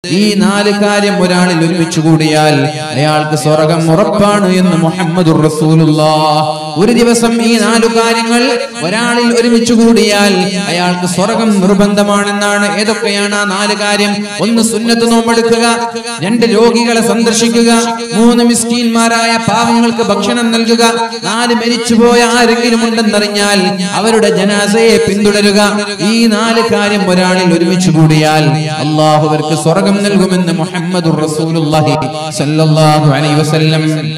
ഈ നാല് കാര്യം ഒരാളിൽ ഒരുമിച്ച് കൂടിയാൽ അയാൾക്ക് സ്വർഗം ഉറപ്പാണ് എന്ന് മുഹമ്മദുർ റസൂലുള്ളാഹ് ഒരു ദിവസം ഈ നാലു കാര്യങ്ങൾ ഒരാളിൽ ഒരുമിച്ച് കൂടിയാൽ അയാൾക്ക് സ്വർഗം നിർബന്ധമാണെന്നാണ് ഏതൊക്കെയാണ് ആ നാല് കാര്യം ഒന്ന് സുന്നത്ത് നോമ്പെടുക്കുക രണ്ട് രോഗികളെ സന്ദർശിക്കുക മൂന്ന് മിസ്കീന്മാരായ പാവങ്ങൾക്ക് ഭക്ഷണം നൽകുക നാല് മരിച്ചുപോയ ആരെങ്കിലും ഉണ്ടെന്നറിഞ്ഞാൽ അവരുടെ ജനാസയെ പിന്തുടരുക ഈ നാല് കാര്യം ഒരാളിൽ ഒരുമിച്ച് കൂടിയാൽ അള്ളാഹു അവർക്ക് സ്വർഗം നൽകുമെന്ന് മുഹമ്മദുർ റസൂലുള്ളാഹി സല്ലല്ലാഹു അലൈഹി വസല്ലം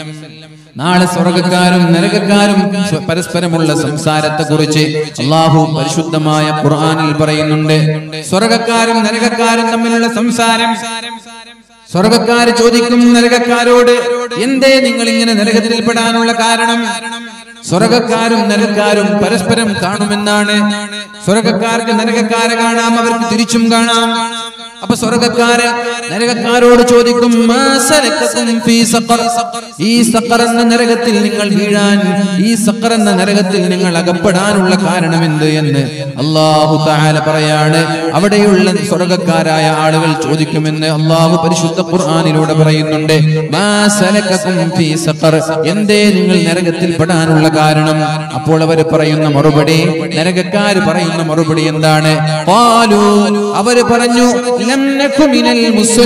നാളെ സ്വർഗക്കാരും നരകക്കാരും സ്വ- പരസ്പരമുള്ള സംസാരത്തെ കുറിച്ച് അള്ളാഹു പരിശുദ്ധമായ ഖുർആനിൽ പറയുന്നുണ്ട് സ്വർഗക്കാരും നരകക്കാരും തമ്മിലുള്ള സംസാരം സ്വർഗക്കാര് ചോദിക്കും നരകക്കാരോട് എന്തേ നിങ്ങൾ ഇങ്ങനെ നരകത്തിൽപ്പെടാനുള്ള കാരണം സ്വർഗക്കാരും നരകക്കാരും പരസ്പരം കാണുമെന്നാണ് സ്വർഗക്കാർക്ക് നരകക്കാരെ കാണാം അവർക്ക് തിരിച്ചും കാണാം അപ്പൊ സ്വർഗക്കാരൻ നരകക്കാരോട് ചോദിക്കും "മാ സലക്കക്കും ഫീ സഖർ?" ഈ സഖർ എന്ന നരകത്തിൽ നിങ്ങൾ വീഴാൻ ഈ സഖർ എന്ന നരകത്തിൽ നിങ്ങൾ അകപ്പെടാനുള്ള കാരണം എന്ത് എന്ന് അള്ളാഹു തആല പറയാണ് അവിടെയുള്ള സ്വർഗക്കാരായ ആളുകൾ ചോദിക്കുമെന്ന് അള്ളാഹു പരിശുദ്ധ ഖുർആനിലൂടെ പറയുന്നുണ്ട് "മാ സലക്കക്കും ഫീ സഖർ?" എന്തേ നിങ്ങൾ നരകത്തിൽ പെടാനുള്ള കാരണം അപ്പോൾ അവർ പറയുന്ന മറുപടി നരകക്കാര് പറയുന്ന മറുപടി എന്താണ് ഖാലൂ അവര് പറഞ്ഞു ലം നഖു മിനൽ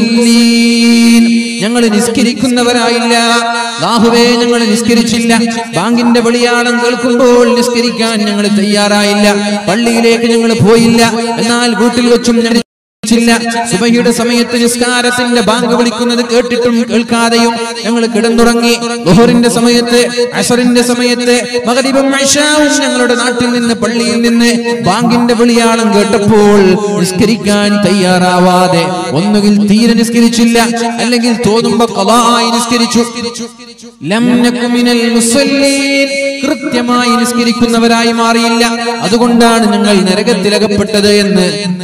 മുസല്ലീൻ ഞങ്ങൾ നിസ്കരിക്കുന്നവരായില്ല ലാഹുവേ ഞങ്ങൾ നിസ്കരിച്ചില്ല ബാങ്കിന്റെ വെളിയാളം കേൾക്കുമ്പോൾ നിസ്കരിക്കാൻ ഞങ്ങൾ തയ്യാറായില്ല പള്ളിയിലേക്ക് ഞങ്ങൾ പോയില്ല എന്നാൽ വീട്ടിൽ വെച്ചും ഞങ്ങൾ ില്ല സുബഹിയുടെ സമയത്ത് നിസ്കാരത്തിന്റെ ബാങ്ക് വിളിക്കുന്നത് കേട്ടിട്ടും കേൾക്കാതെയും ഞങ്ങൾ കിടന്നുറങ്ങി ദുഹറിന്റെ സമയത്ത് അസറിന്റെ സമയത്ത് മകരിബും ഇശാവും ഞങ്ങളുടെ നാട്ടിൽ നിന്ന് പള്ളിയിൽ നിന്ന് ബാങ്കിന്റെ വിളിയാളം കേട്ടപ്പോൾ നിസ്കരിക്കാൻ തയ്യാറാവാതെ ഒന്നുകിൽ തീരെ നിസ്കരിച്ചില്ല അല്ലെങ്കിൽ തോന്നുമ്പോ കലായി നിസ്കരിച്ചു ലം നകു മിനൽ മുസല്ലീൻ. കൃത്യമായി നിസ്കരിക്കുന്നവരായി മാറിയില്ല അതുകൊണ്ടാണ് ഞങ്ങൾ നരകത്തിലകപ്പെട്ടത് എന്ന്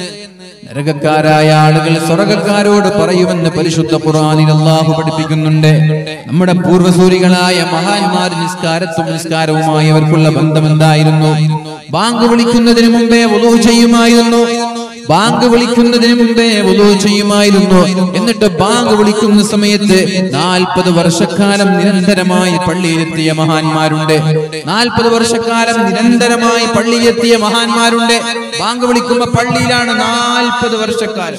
നരകക്കാരായ ആളുകൾ സ്വർഗക്കാരോട് പറയുമെന്ന് പരിശുദ്ധ ഖുർആനിൽ അള്ളാഹു പഠിപ്പിക്കുന്നുണ്ട് നമ്മുടെ പൂർവ്വസൂരികളായ മഹാന്മാർ നിസ്കാരത്തും നിസ്കാരവുമായി അവർക്കുള്ള ബന്ധം എന്തായിരുന്നു ബാങ്ക് വിളിക്കുന്നതിന് മുമ്പേ വുളൂ ചെയ്യുമായിരുന്നു ബാങ്ക് വിളിക്കുന്നതിന് മുമ്പേ വുളൂ ചെയ്യുമായിരുന്നു എന്നിട്ട് ബാങ്ക് വിളിക്കുന്ന സമയത്ത് നാൽപ്പത് വർഷക്കാലം നിരന്തരമായി പള്ളിയിലെത്തിയ മഹാന്മാരുണ്ട് നാൽപ്പത് വർഷക്കാലം നിരന്തരമായി പള്ളിയിലെത്തിയ മഹാന്മാരുണ്ട് ബാങ്ക് വിളിക്കുമ്പോ പള്ളിയിലാണ് നാൽപ്പത് വർഷക്കാലം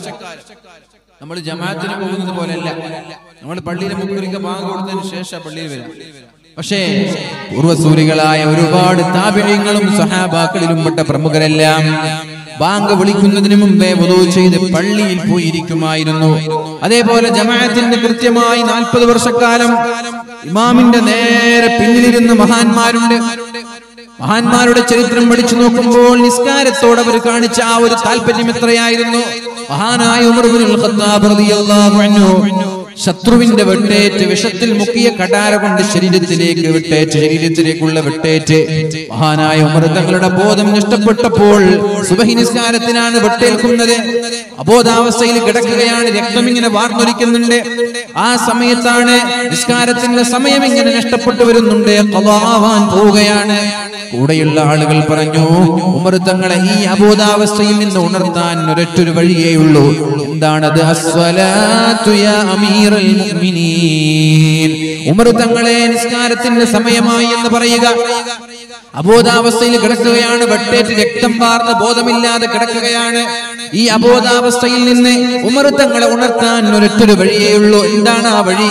നമ്മൾ ജമാഅത്തിന് പോകുന്നത് പോലെയല്ല നമ്മൾ പള്ളിയിലെ മുക്കുറിക്ക് ബാങ്ക് കൊടുത്തതിന് ശേഷം പള്ളിയിൽ വരും പക്ഷേ പൂർവ്വസൂരികളായ ഒരുപാട് താപിഴയങ്ങളും സഹാബാക്കളിലും പെട്ട പ്രമുഖരെല്ലാം ബാങ്ക് വിളിക്കുന്നതിന് മുമ്പേ വധു ചെയ്ത് പള്ളിയിൽ പോയിരിക്കുമായിരുന്നു അതേപോലെ ജമാഅത്തിന്റെ കൃത്യമായി നാൽപ്പത് വർഷക്കാലം ഇമാമിന്റെ നേരെ പിന്നിലിരുന്ന മഹാന്മാരുണ്ട് മഹാന്മാരുടെ ചരിത്രം പഠിച്ചു നോക്കുമ്പോൾ നിസ്കാരത്തോട് അവർ കാണിച്ച ആ ഒരു താല്പര്യം എത്രയായിരുന്നു മഹാനായ ഉമർ ഇബ്നുൽ ഖത്താബ് റളിയല്ലാഹു അൻഹു ശത്രുവിന്റെ വെട്ടേറ്റ് വിഷത്തിൽ മുക്കിയ കടാര കൊണ്ട് ശരീരത്തിലേക്ക് വിട്ടേറ്റ് ശരീരത്തിലേക്കുള്ള വെട്ടേറ്റ് മഹാനായ ഉമർ തങ്ങളുടെ ബോധം നഷ്ടപ്പെട്ടപ്പോൾ സുബഹി നിസ്കാരത്തിനാണ് വെട്ടേൽക്കുന്നത് അബോധാവസ്ഥയിൽ കിടക്കുകയാണ് രക്തം ഇങ്ങനെ വാർന്നൊലിക്കുന്നുണ്ട് ആ സമയത്താണ് നിസ്കാരത്തിന്റെ സമയം ഇങ്ങനെ നഷ്ടപ്പെട്ടു വരുന്നുണ്ട് ഖളാവാൻ പോവുകയാണ് കൂടെയുള്ള ആളുകൾ പറഞ്ഞു ഉമർ തങ്ങളെ ഈ അബോധാവസ്ഥയിൽ നിന്ന് ഉണർത്താൻ ഒരൊറ്റൊരു വഴിയേ ഉള്ളൂ എന്താണത് അസ്വലാത്തു യാ അമീറൽ മുഅ്മിനീൻ ഉമർ തങ്ങളെ നിസ്കാരത്തിന്റെ സമയമായി എന്ന് പറയുക അബോധാവസ്ഥയിൽ കിടക്കുകയാണ് വെട്ടേറ്റ് രക്തം വാർന്ന് ബോധമില്ലാതെ കിടക്കുകയാണ് ഈ അബോധാവസ്ഥയിൽ നിന്ന് ഉമർ തങ്ങളെ ഉണർത്താൻ ഒരൊറ്റൊരു വഴിയേ ഉള്ളൂ എന്താണ് ആ വഴി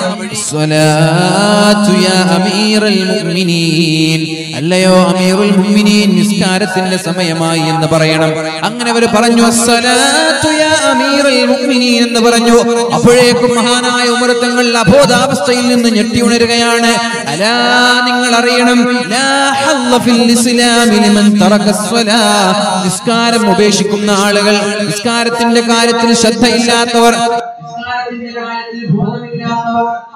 സ്വലാത്തു യാ അമീറൽ മുഅ്മിനീൻ അല്ലയോ അമീറുൽ മുഅ്മിനീൻ നിസ്കാരത്തിന്റെ സമയമായി എന്ന് പറയണം അങ്ങനെ അവർ പറഞ്ഞു അസ്സലാത്തു യാ അമീറുൽ മുഅ്മിനീൻ എന്ന് പറഞ്ഞു അപ്പോഴേക്കും മഹാനായ ഉമർ തങ്ങൾ അബോധാവസ്ഥയിൽ നിന്ന് ഞെട്ടി ഉണരുകയാണ് അലാ നിങ്ങൾ അറിയണം ലാ ഹല്ല ഫിൽ ഇസ്ലാമി ലിമൻ തറക സ്വലാ നിസ്കാരം ഉപേക്ഷിക്കുന്ന ആളുകൾ നിസ്കാരത്തിന്റെ കാര്യത്തിൽ ശ്രദ്ധയില്ലാത്തവർ നിസ്കാരത്തിന്റെ കാര്യത്തിൽ ബോധമില്ലാത്തവർ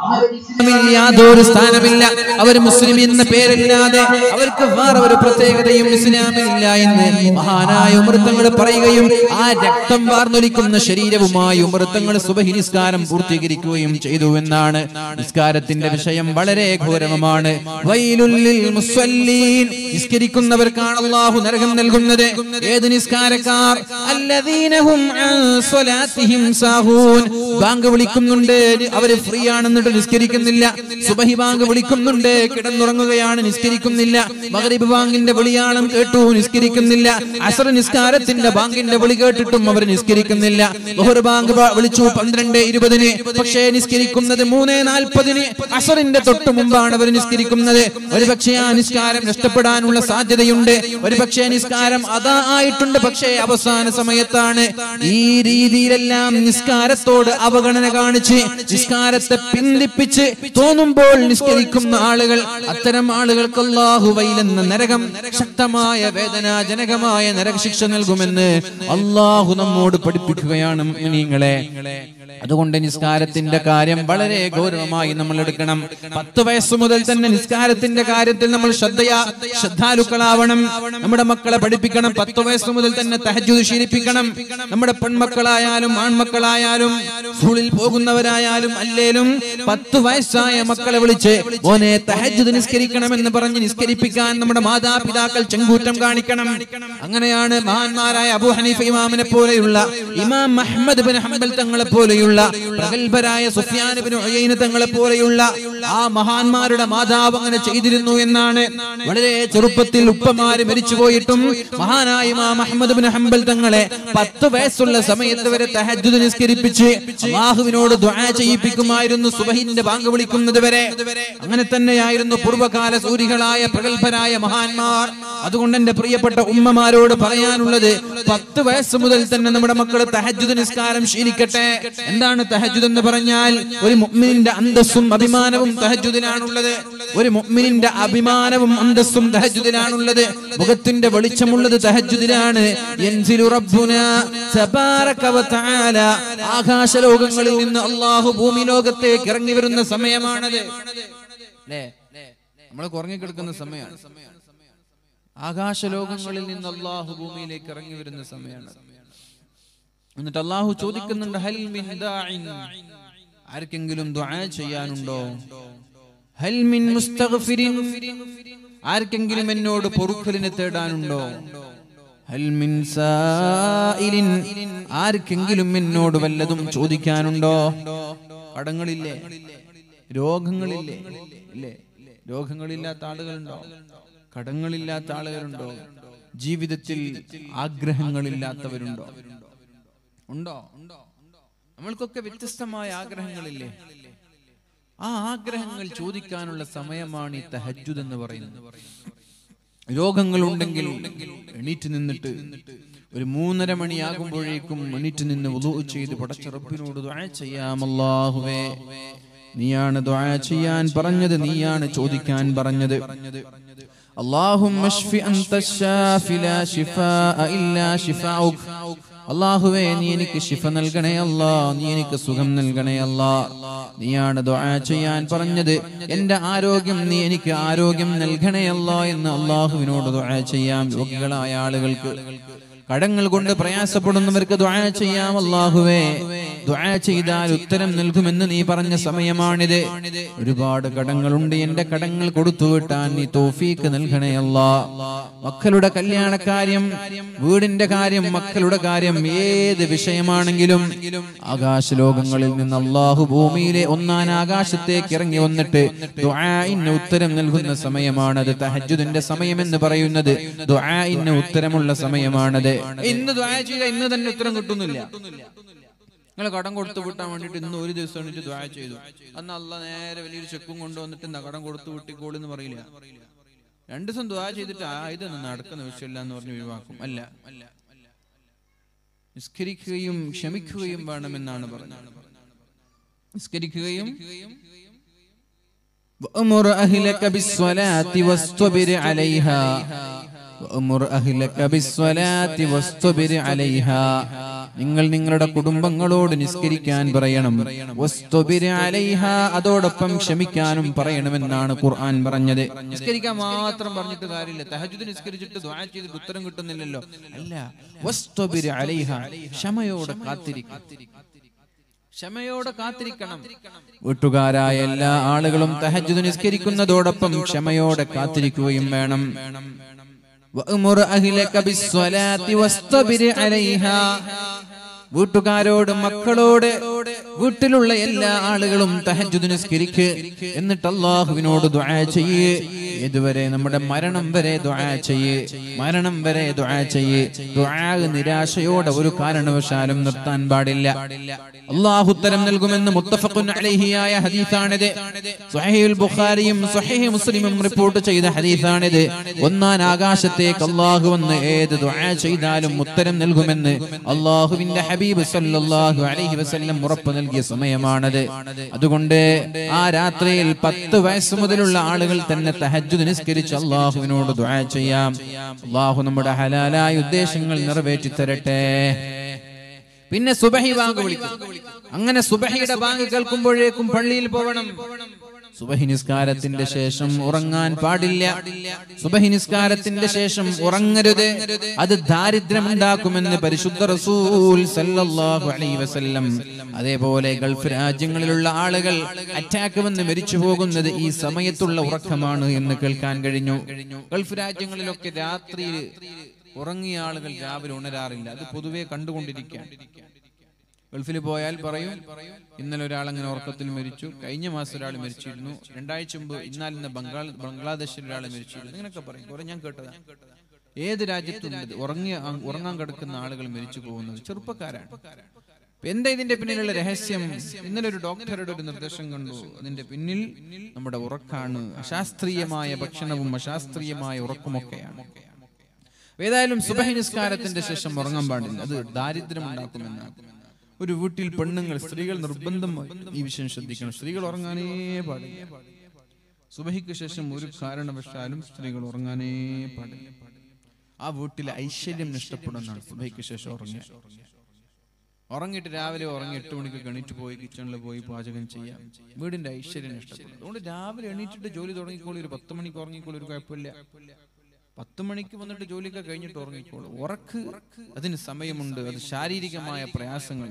ഇസ്ലാമിൽ യാതൊരു സ്ഥാനമില്ല അവർ മുസ്ലിം എന്ന പേരില്ലാതെ അവർക്ക് വേറെ ഒരു പ്രത്യേകതയും ഇസ്ലാമിലില്ല എന്ന് മഹാനായ ഉമൃത്തങ്ങൾ പറയുകയും ആ രക്തം വാർന്നൊലിക്കുന്ന ശരീരവുമായി ഉമൃത്തങ്ങൾ സുബഹി നിസ്കാരം പൂർത്തീകരിക്കുകയും ചെയ്തു എന്നാണ് നിസ്കാരത്തിന്റെ വിഷയം വളരെ ഘോരമാണ് വൈലുല്ലിൽ മുസ്വല്ലീൻ നിസ്കരിക്കുന്നവർക്കാണ് അള്ളാഹു നരകം നൽകുന്നത് ഏത് നിസ്കാരക്കാർ അല്ലദീനഹും അൻ സ്വലാത്തിഹിം സാഹൂൻ ബാങ്ക് വിളിക്കുന്നുണ്ട് അവര് ഫ്രീ ആണെന്നിട്ട് നിസ്കരിക്കുന്നില്ല സുബഹി ബാങ്ക് വിളിക്കുന്നുണ്ട് കിടന്നുറങ്ങുകയാണ് നിസ്കരിക്കുന്നില്ല മഗ്രിബ് ബാങ്കിന്റെ വിളിയാളം കേട്ടു നിസ്കരിക്കുന്നില്ല അസർ നിസ്കാരത്തിന്റെ ബാങ്കിന്റെ വിളി കേട്ടിട്ടും അവർ നിസ്കരിക്കുന്നില്ല ബഹുർ ബാങ്ക് ബ- വിളിച്ചു പന്ത്രണ്ട് ഇരുപതിന് പക്ഷേ നിസ്കരിക്കുന്നത് മൂന്ന് നാൽപ്പതിന് അസറിന്റെ തൊട്ട് മുമ്പാണ് അവർ നിസ്കരിക്കുന്നത് ഒരു പക്ഷേ ആ നിസ്കാരം നഷ്ടപ്പെടാനുള്ള സാധ്യതയുണ്ട് ഒരു പക്ഷേ നിസ്കാരം അതാ ആയിട്ടുണ്ട് പക്ഷേ അവസാന സമയത്താണ് ഈ രീതിയിലെല്ലാം നിസ്കാരത്തോട് അവഗണന കാണിച്ച് നിസ്കാരത്തെ പിന്തിപ്പിച്ച് തോന്നുമ്പോൾ നിസ്കരിക്കുന്ന ആളുകൾ അത്തരം ആളുകൾക്ക് അള്ളാഹു വൈലെന്ന നരകം ശക്തമായ വേദനാജനകമായ നരകശിക്ഷ നൽകുമെന്ന് അള്ളാഹു നമ്മോട് പഠിപ്പിക്കുകയാണ് നിങ്ങളെ അതുകൊണ്ട് നിസ്കാരത്തിന്റെ കാര്യം വളരെ ഗൗരവമായി നമ്മൾ എടുക്കണം പത്ത് വയസ്സ് മുതൽ തന്നെ നിസ്കാരത്തിന്റെ കാര്യത്തിൽ നമ്മൾ ശ്രദ്ധയാ ശ്രദ്ധാലുക്കളാവണം നമ്മുടെ മക്കളെ പഠിപ്പിക്കണം പത്ത് വയസ്സ് മുതൽ തന്നെ തഹജുദ് ശീലിപ്പിക്കണം നമ്മുടെ പെൺമക്കളായാലും ആൺമക്കളായാലും സ്കൂളിൽ പോകുന്നവരായാലും അല്ലേലും പത്ത് വയസ്സായ മക്കളെ വിളിച്ച് മോനെ തഹജുദ് നിസ്കരിക്കണമെന്ന് പറഞ്ഞ് നിസ്കരിപ്പിക്കാൻ നമ്മുടെ മാതാപിതാക്കൾ ചെങ്കൂറ്റം കാണിക്കണം അങ്ങനെയാണ് മഹാന്മാരായ അബൂ ഹനീഫ ഇമാമിനെ പോലെയുള്ള ഇമാം അഹ്മദ് ബിൻ ഹംബൽ തങ്ങളെ പോലെയുള്ള പ്രഗത്ഭരായ സുഫിയാൻ ബിൻ ഉയൈന തങ്ങളെ പോലെയുള്ള ആ മഹാന്മാരുടെ മാതാവ് അങ്ങനെ ചെയ്തിരുന്നു എന്നാണ് വളരെ ചെറുപ്പത്തിൽ ഉപ്പമാര് മരിച്ചുപോയിട്ടും മഹാനായ ഇമാം അഹ്മദ് ബിൻ ഹംബൽ തങ്ങളെ പത്ത് വയസ്സുള്ള സമയത്ത് വരെ തഹജ്ജുദ് നിസ്കരിപ്പിച്ച് അള്ളാഹുവിനോട് ദുആ ചെയ്യിപ്പിക്കുമായിരുന്നു സുബഹിന്റെ ബാങ്ക് വിളിക്കുന്നത് വരെ അങ്ങനെ തന്നെയായിരുന്നു പൂർവ്വകാല സൂരികളായ പ്രഗത്ഭരായ മഹാന്മാർ അതുകൊണ്ട് എന്റെ പ്രിയപ്പെട്ട ഉമ്മമാരോട് പറയാനുള്ളത് പത്ത് വയസ്സ് മുതൽ തന്നെ നമ്മുടെ മക്കൾ തഹജ്ജുദ് നിസ്കാരം ശീലിക്കട്ടെ എന്താണ് തഹജ്ജുദ് എന്ന് പറഞ്ഞാൽ ഒരു മുഅ്മിനിന്റെ അന്തസ്സും അഭിമാനവും തഹജ്ജുദിനാണുള്ളത് ഒരു മുഅ്മിനിന്റെ അഭിമാനവും അന്തസ്സും തഹജ്ജുദിനാണുള്ളത് മുഖത്തിന്റെ വെളിച്ചമുള്ളത് തഹജ്ജുദിനാണ് യൻസിലു റബ്ബുനാ തബാറക വ തആല ആകാശ ലോകങ്ങളിൽ നിന്ന് അള്ളാഹു ഭൂമി ലോകത്തേക്ക് ഇറങ്ങി വരുന്ന സമയമാണത് അല്ലേ നമ്മൾ കുറങ്ങി കിടക്കുന്ന സമയമാണ് ആകാശ ലോകങ്ങളിൽ നിന്ന് അള്ളാഹു ഭൂമിയിലേക്ക് ഇറങ്ങി വരുന്ന സമയമാണ് എന്നിട്ട് അള്ളാഹു ചോദിക്കുന്നുണ്ട് ഹൽ മിൻ ദാഇൻ ആർക്കെങ്കിലും ദുആ ചെയ്യാനുണ്ടോ ഹൽ മിൻ മുസ്തഗ്ഫിരിൻ ആർക്കെങ്കിലും എന്നോട് പൊറുക്കലിനെ തേടാനുണ്ടോ ഹൽ മിൻ സായിലിൻ ആർക്കെങ്കിലും എന്നോട് വല്ലതും ചോദിക്കാനുണ്ടോ കടങ്ങളില്ലേ രോഗങ്ങളില്ലേ ഇല്ലേ രോഗങ്ങളില്ലാത്ത ആളുകളുണ്ടോ കടങ്ങളില്ലാത്ത ആളുകളുണ്ടോ ജീവിതത്തിൽ ആഗ്രഹങ്ങളില്ലാത്തവരുണ്ടോ ഉണ്ടോ നമ്മൾക്കൊക്കെ വ്യത്യസ്തമായ ആഗ്രഹങ്ങളില്ലേ ആ ആഗ്രഹങ്ങൾ ചോദിക്കാനുള്ള സമയമാണ് ഈ തഹജ്ജുദ് എന്ന് പറയുന്നത് രോഗങ്ങളുണ്ടെങ്കിൽ എണീറ്റ് നിന്നിട്ട് ഒരു മൂന്നര മണിയാകുമ്പോഴേക്കും എണീറ്റ് നിന്ന് വുളൂ ചെയ്ത് പടച്ച റബ്ബിനോട് ദുആ ചെയ്യാം അല്ലാഹുവേ നീയാണ് ദുആ ചെയ്യാൻ പറഞ്ഞത് നീയാണ് ചോദിക്കാൻ പറഞ്ഞത് اللهم اشف انت الشافي لا شفاء الا شفاؤك അള്ളാഹുവേ നീ എനിക്ക് ശിഫ നൽകണേ അല്ലാ നീ എനിക്ക് സുഖം നൽകണേ അല്ലാ നീയാണ് ദുആ ചെയ്യാൻ പറഞ്ഞത് എന്റെ ആരോഗ്യം നീ എനിക്ക് ആരോഗ്യം നൽകണേ അല്ലാ എന്ന് അള്ളാഹുവിനോട് ദുആ ചെയ്യാം രോഗികളായ ആളുകൾക്ക് കടങ്ങൾ കൊണ്ട് പ്രയാസപ്പെടുന്നവർക്ക് ദുആ ചെയ്യാം അല്ലാഹുവേ ദുആ ചെയ്താൽ ഉത്തരം നൽകുമെന്ന് നീ പറഞ്ഞ സമയമാണിത് ഒരുപാട് കടങ്ങളുണ്ട് എന്റെ കടങ്ങൾ കൊടുത്തു വിട്ടാൻ നീ തോഫീക്ക് നൽകണേ അല്ലാ മക്കളുടെ കല്യാണ കാര്യം വീടിന്റെ കാര്യം മക്കളുടെ കാര്യം ഏത് വിഷയമാണെങ്കിലും ആകാശ ലോകങ്ങളിൽ നിന്ന് അള്ളാഹു ഭൂമിയിലെ ഒന്നാം ആകാശത്തേക്ക് ഇറങ്ങി വന്നിട്ട് ദുആഇന് ഉത്തരം നൽകുന്ന സമയമാണത് തഹജ്ജുദിന്റെ സമയം എന്ന് പറയുന്നത് ദുആഇന് ഉത്തരമുള്ള സമയമാണത് ഇന്ന് ദുആ ചെയ്ത ഇന്ന് തന്നെ ഉത്തരം കിട്ടുന്നില്ല നിങ്ങൾ കടം കൊടുത്തു വിട്ടാൻ വേണ്ടിട്ട് ഇന്ന് ഒരു ദിവസം എണീറ്റ് ദ്വാ ചെയ്തു അന്ന് അല്ല നേരെ വലിയൊരു ചെക്കും കൊണ്ടുവന്നിട്ട് എന്നാ കടം കൊടുത്തു വിട്ടിക്കോളൂ എന്ന് പറയില്ല രണ്ടു ദിവസം ദ്വാ ചെയ്തിട്ട് ആ ഇതൊന്നും നടക്കുന്ന വിഷയമില്ല എന്ന് പറഞ്ഞ് ഒഴിവാക്കും അല്ല അല്ല നിസ്കരിക്കുകയും ക്ഷമിക്കുകയും വേണമെന്നാണ് പറഞ്ഞത് നിസ്കരിക്കുകയും وأمر أهلك بالصلاة واصطبر عليها وأمر أهلك بالصلاة واصطبر عليها നിങ്ങൾ നിങ്ങളുടെ കുടുംബങ്ങളോട് നിസ്കരിക്കാൻ പറയണം വസ്തുബിര് അലൈഹ അതോടൊപ്പം ക്ഷമിക്കാനും പറയണമെന്നാണ് ഖുർആൻ പറഞ്ഞത് നിസ്കരിക്കാൻ മാത്രം പറഞ്ഞിട്ട് കാര്യമില്ല തഹജുദ് നിസ്കരിച്ചിട്ട് ദുആ ചെയ്തിട്ട് ഉത്തരം കിട്ടുന്നില്ലല്ലോ അല്ല വസ്തുബിര് അലൈഹ ക്ഷമയോടെ കാത്തിരിക്കും ക്ഷമയോടെ കാത്തിരിക്കണം വീട്ടുകാരായ എല്ലാ ആളുകളും തഹജ്ജുദ് നിസ്കരിക്കുന്നതോടൊപ്പം ക്ഷമയോടെ കാത്തിരിക്കുകയും വേണം വഅ്മുർ അഹ്ലക ബിസ്സലാത്തി വസ്തബിർ അലൈഹാ വീട്ടുകാരോട് മക്കളോട് വീട്ടിലുള്ള എല്ലാ ആളുകളും തഹജ്ജുദ് നിസ്കരിക്ക് എന്നിട്ട് അള്ളാഹുവിനോട് ദുആ ചെയ്യ് ഇതുവരെ നമ്മുടെ മരണം വരെ ദുആ ചെയ്യ് മരണം വരെ ദുആ ചെയ്യ് ദുആ നിരാശയോടെ ഒരു കാരണവശാലും നിർത്താൻ പാടില്ല അള്ളാഹു ഉത്തരം നൽകുമെന്ന് മുത്തഫഖുൻ അലൈഹിയായ ഹദീസാണിത് സ്വഹീഹുൽ ബുഖാരിയും സ്വഹീഹ് മുസ്ലിമും റിപ്പോർട്ട് ചെയ്ത ഹദീസാണിത് ഒന്നാൻ ആകാശത്തേക്ക് അള്ളാഹു വന്ന് ഏത് ദുആ ചെയ്താലും ഉത്തരം നൽകുമെന്ന് അള്ളാഹുവിന്റെ ഹബീബ് സല്ലല്ലാഹു അലൈഹി വസല്ലം ഉറപ്പ് നൽകിയ സമയമാണത് അതുകൊണ്ട് ആ രാത്രിയിൽ പത്ത് വയസ്സ് മുതലുള്ള ആളുകൾ തന്നെ തഹജ്ജുദ് നിസ്കരിച്ച് അള്ളാഹുവിനോട് ദുആ ചെയ്യാം അള്ളാഹു നമ്മുടെ ഹലാലായ ഉദ്ദേശങ്ങൾ നിറവേറ്റി തരട്ടെ പിന്നെ സുബഹി ബാങ്ക് വിളിക്കും അങ്ങനെ സുബഹിയുടെ ബാങ്ക് കേൾക്കുമ്പോഴേക്കും പള്ളിയിൽ പോകണം സുബഹി നിസ്കാരത്തിന്റെ ശേഷം ഉറങ്ങാൻ പാടില്ല സുബഹി നിസ്കാരത്തിന്റെ ശേഷം ഉറങ്ങരുത് അത് ദാരിദ്ര്യമുണ്ടാക്കുമെന്ന് പരിശുദ്ധ റസൂൽ സല്ലല്ലാഹു അലൈഹി വസല്ലം അതേപോലെ ഗൾഫ് രാജ്യങ്ങളിലുള്ള ആളുകൾ അറ്റാക്ക് വന്ന് മരിച്ചു പോകുന്നത് ഈ സമയത്തുള്ള ഉറക്കമാണ് എന്ന് കേൾക്കാൻ കഴിഞ്ഞു ഗൾഫ് രാജ്യങ്ങളിലൊക്കെ രാത്രിയിൽ ഉറങ്ങിയ ആളുകൾ രാവിലെ ഉണരാറില്ല അത് പൊതുവെ കണ്ടുകൊണ്ടിരിക്കുകയാണ് ഗൾഫിൽ പോയാൽ പറയും ഇന്നലെ ഒരാൾ അങ്ങനെ ഉറക്കത്തിൽ മരിച്ചു കഴിഞ്ഞ മാസം ഒരാൾ മരിച്ചിരുന്നു രണ്ടാഴ്ച മുമ്പ് ഇന്നാൽ ഇന്ന് ബംഗാൾ ബംഗ്ലാദേശിൽ ഒരാൾ മരിച്ചിരുന്നു ഇങ്ങനെയൊക്കെ പറയും കുറെ ഞാൻ കേട്ടതാണ് ഏത് രാജ്യത്തും ഇത് ഉറങ്ങിയ ഉറങ്ങാൻ കിടക്കുന്ന ആളുകൾ മരിച്ചു പോകുന്നത് ചെറുപ്പക്കാരാണ് അപ്പൊ എന്താ ഇതിന്റെ പിന്നിലുള്ള രഹസ്യം ഇന്നലെ ഒരു ഡോക്ടറുടെ ഒരു നിർദ്ദേശം കണ്ടു അതിന്റെ പിന്നിൽ നമ്മുടെ ഉറക്കാണ് അശാസ്ത്രീയമായ ഭക്ഷണവും അശാസ്ത്രീയമായ ഉറക്കുമൊക്കെയാണ് ഏതായാലും സുബഹി നിസ്കാരത്തിന്റെ ശേഷം ഉറങ്ങാൻ പാടില്ല അത് ദാരിദ്ര്യം ഉണ്ടാക്കുമെന്നാണ് ഒരു വീട്ടിൽ പെണ്ണുങ്ങൾ സ്ത്രീകൾ നിർബന്ധം ഈ വിഷയം ശ്രദ്ധിക്കണം സ്ത്രീകൾ ഉറങ്ങാനേ പാടില്ല സുബഹിക്ക് ശേഷം ഒരു കാരണവശാലും സ്ത്രീകൾ ഉറങ്ങാനേ പാടില്ല ആ വീട്ടിലെ ഐശ്വര്യം നഷ്ടപ്പെടുന്നതാണ് സുബഹിക്ക് ശേഷം ഉറങ്ങിയ ഉറങ്ങിയിട്ട് രാവിലെ ഉറങ്ങി എട്ട് മണിക്ക് എണീറ്റ് പോയി കിച്ചണിൽ പോയി പാചകം ചെയ്യാം വീടിന്റെ ഐശ്വര്യം നഷ്ടപ്പെടും അതുകൊണ്ട് രാവിലെ എണീറ്റിട്ട് ജോലി തുടങ്ങിക്കോളൂ ഒരു പത്ത് മണിക്ക് ഉറങ്ങിക്കോളൂ ഒരു കുഴപ്പമില്ല പത്ത് മണിക്ക് വന്നിട്ട് ജോലിയൊക്കെ കഴിഞ്ഞിട്ട് ഉറങ്ങിക്കോളൂ ഉറക്ക് അതിന് സമയമുണ്ട് അത് ശാരീരികമായ പ്രയാസങ്ങൾ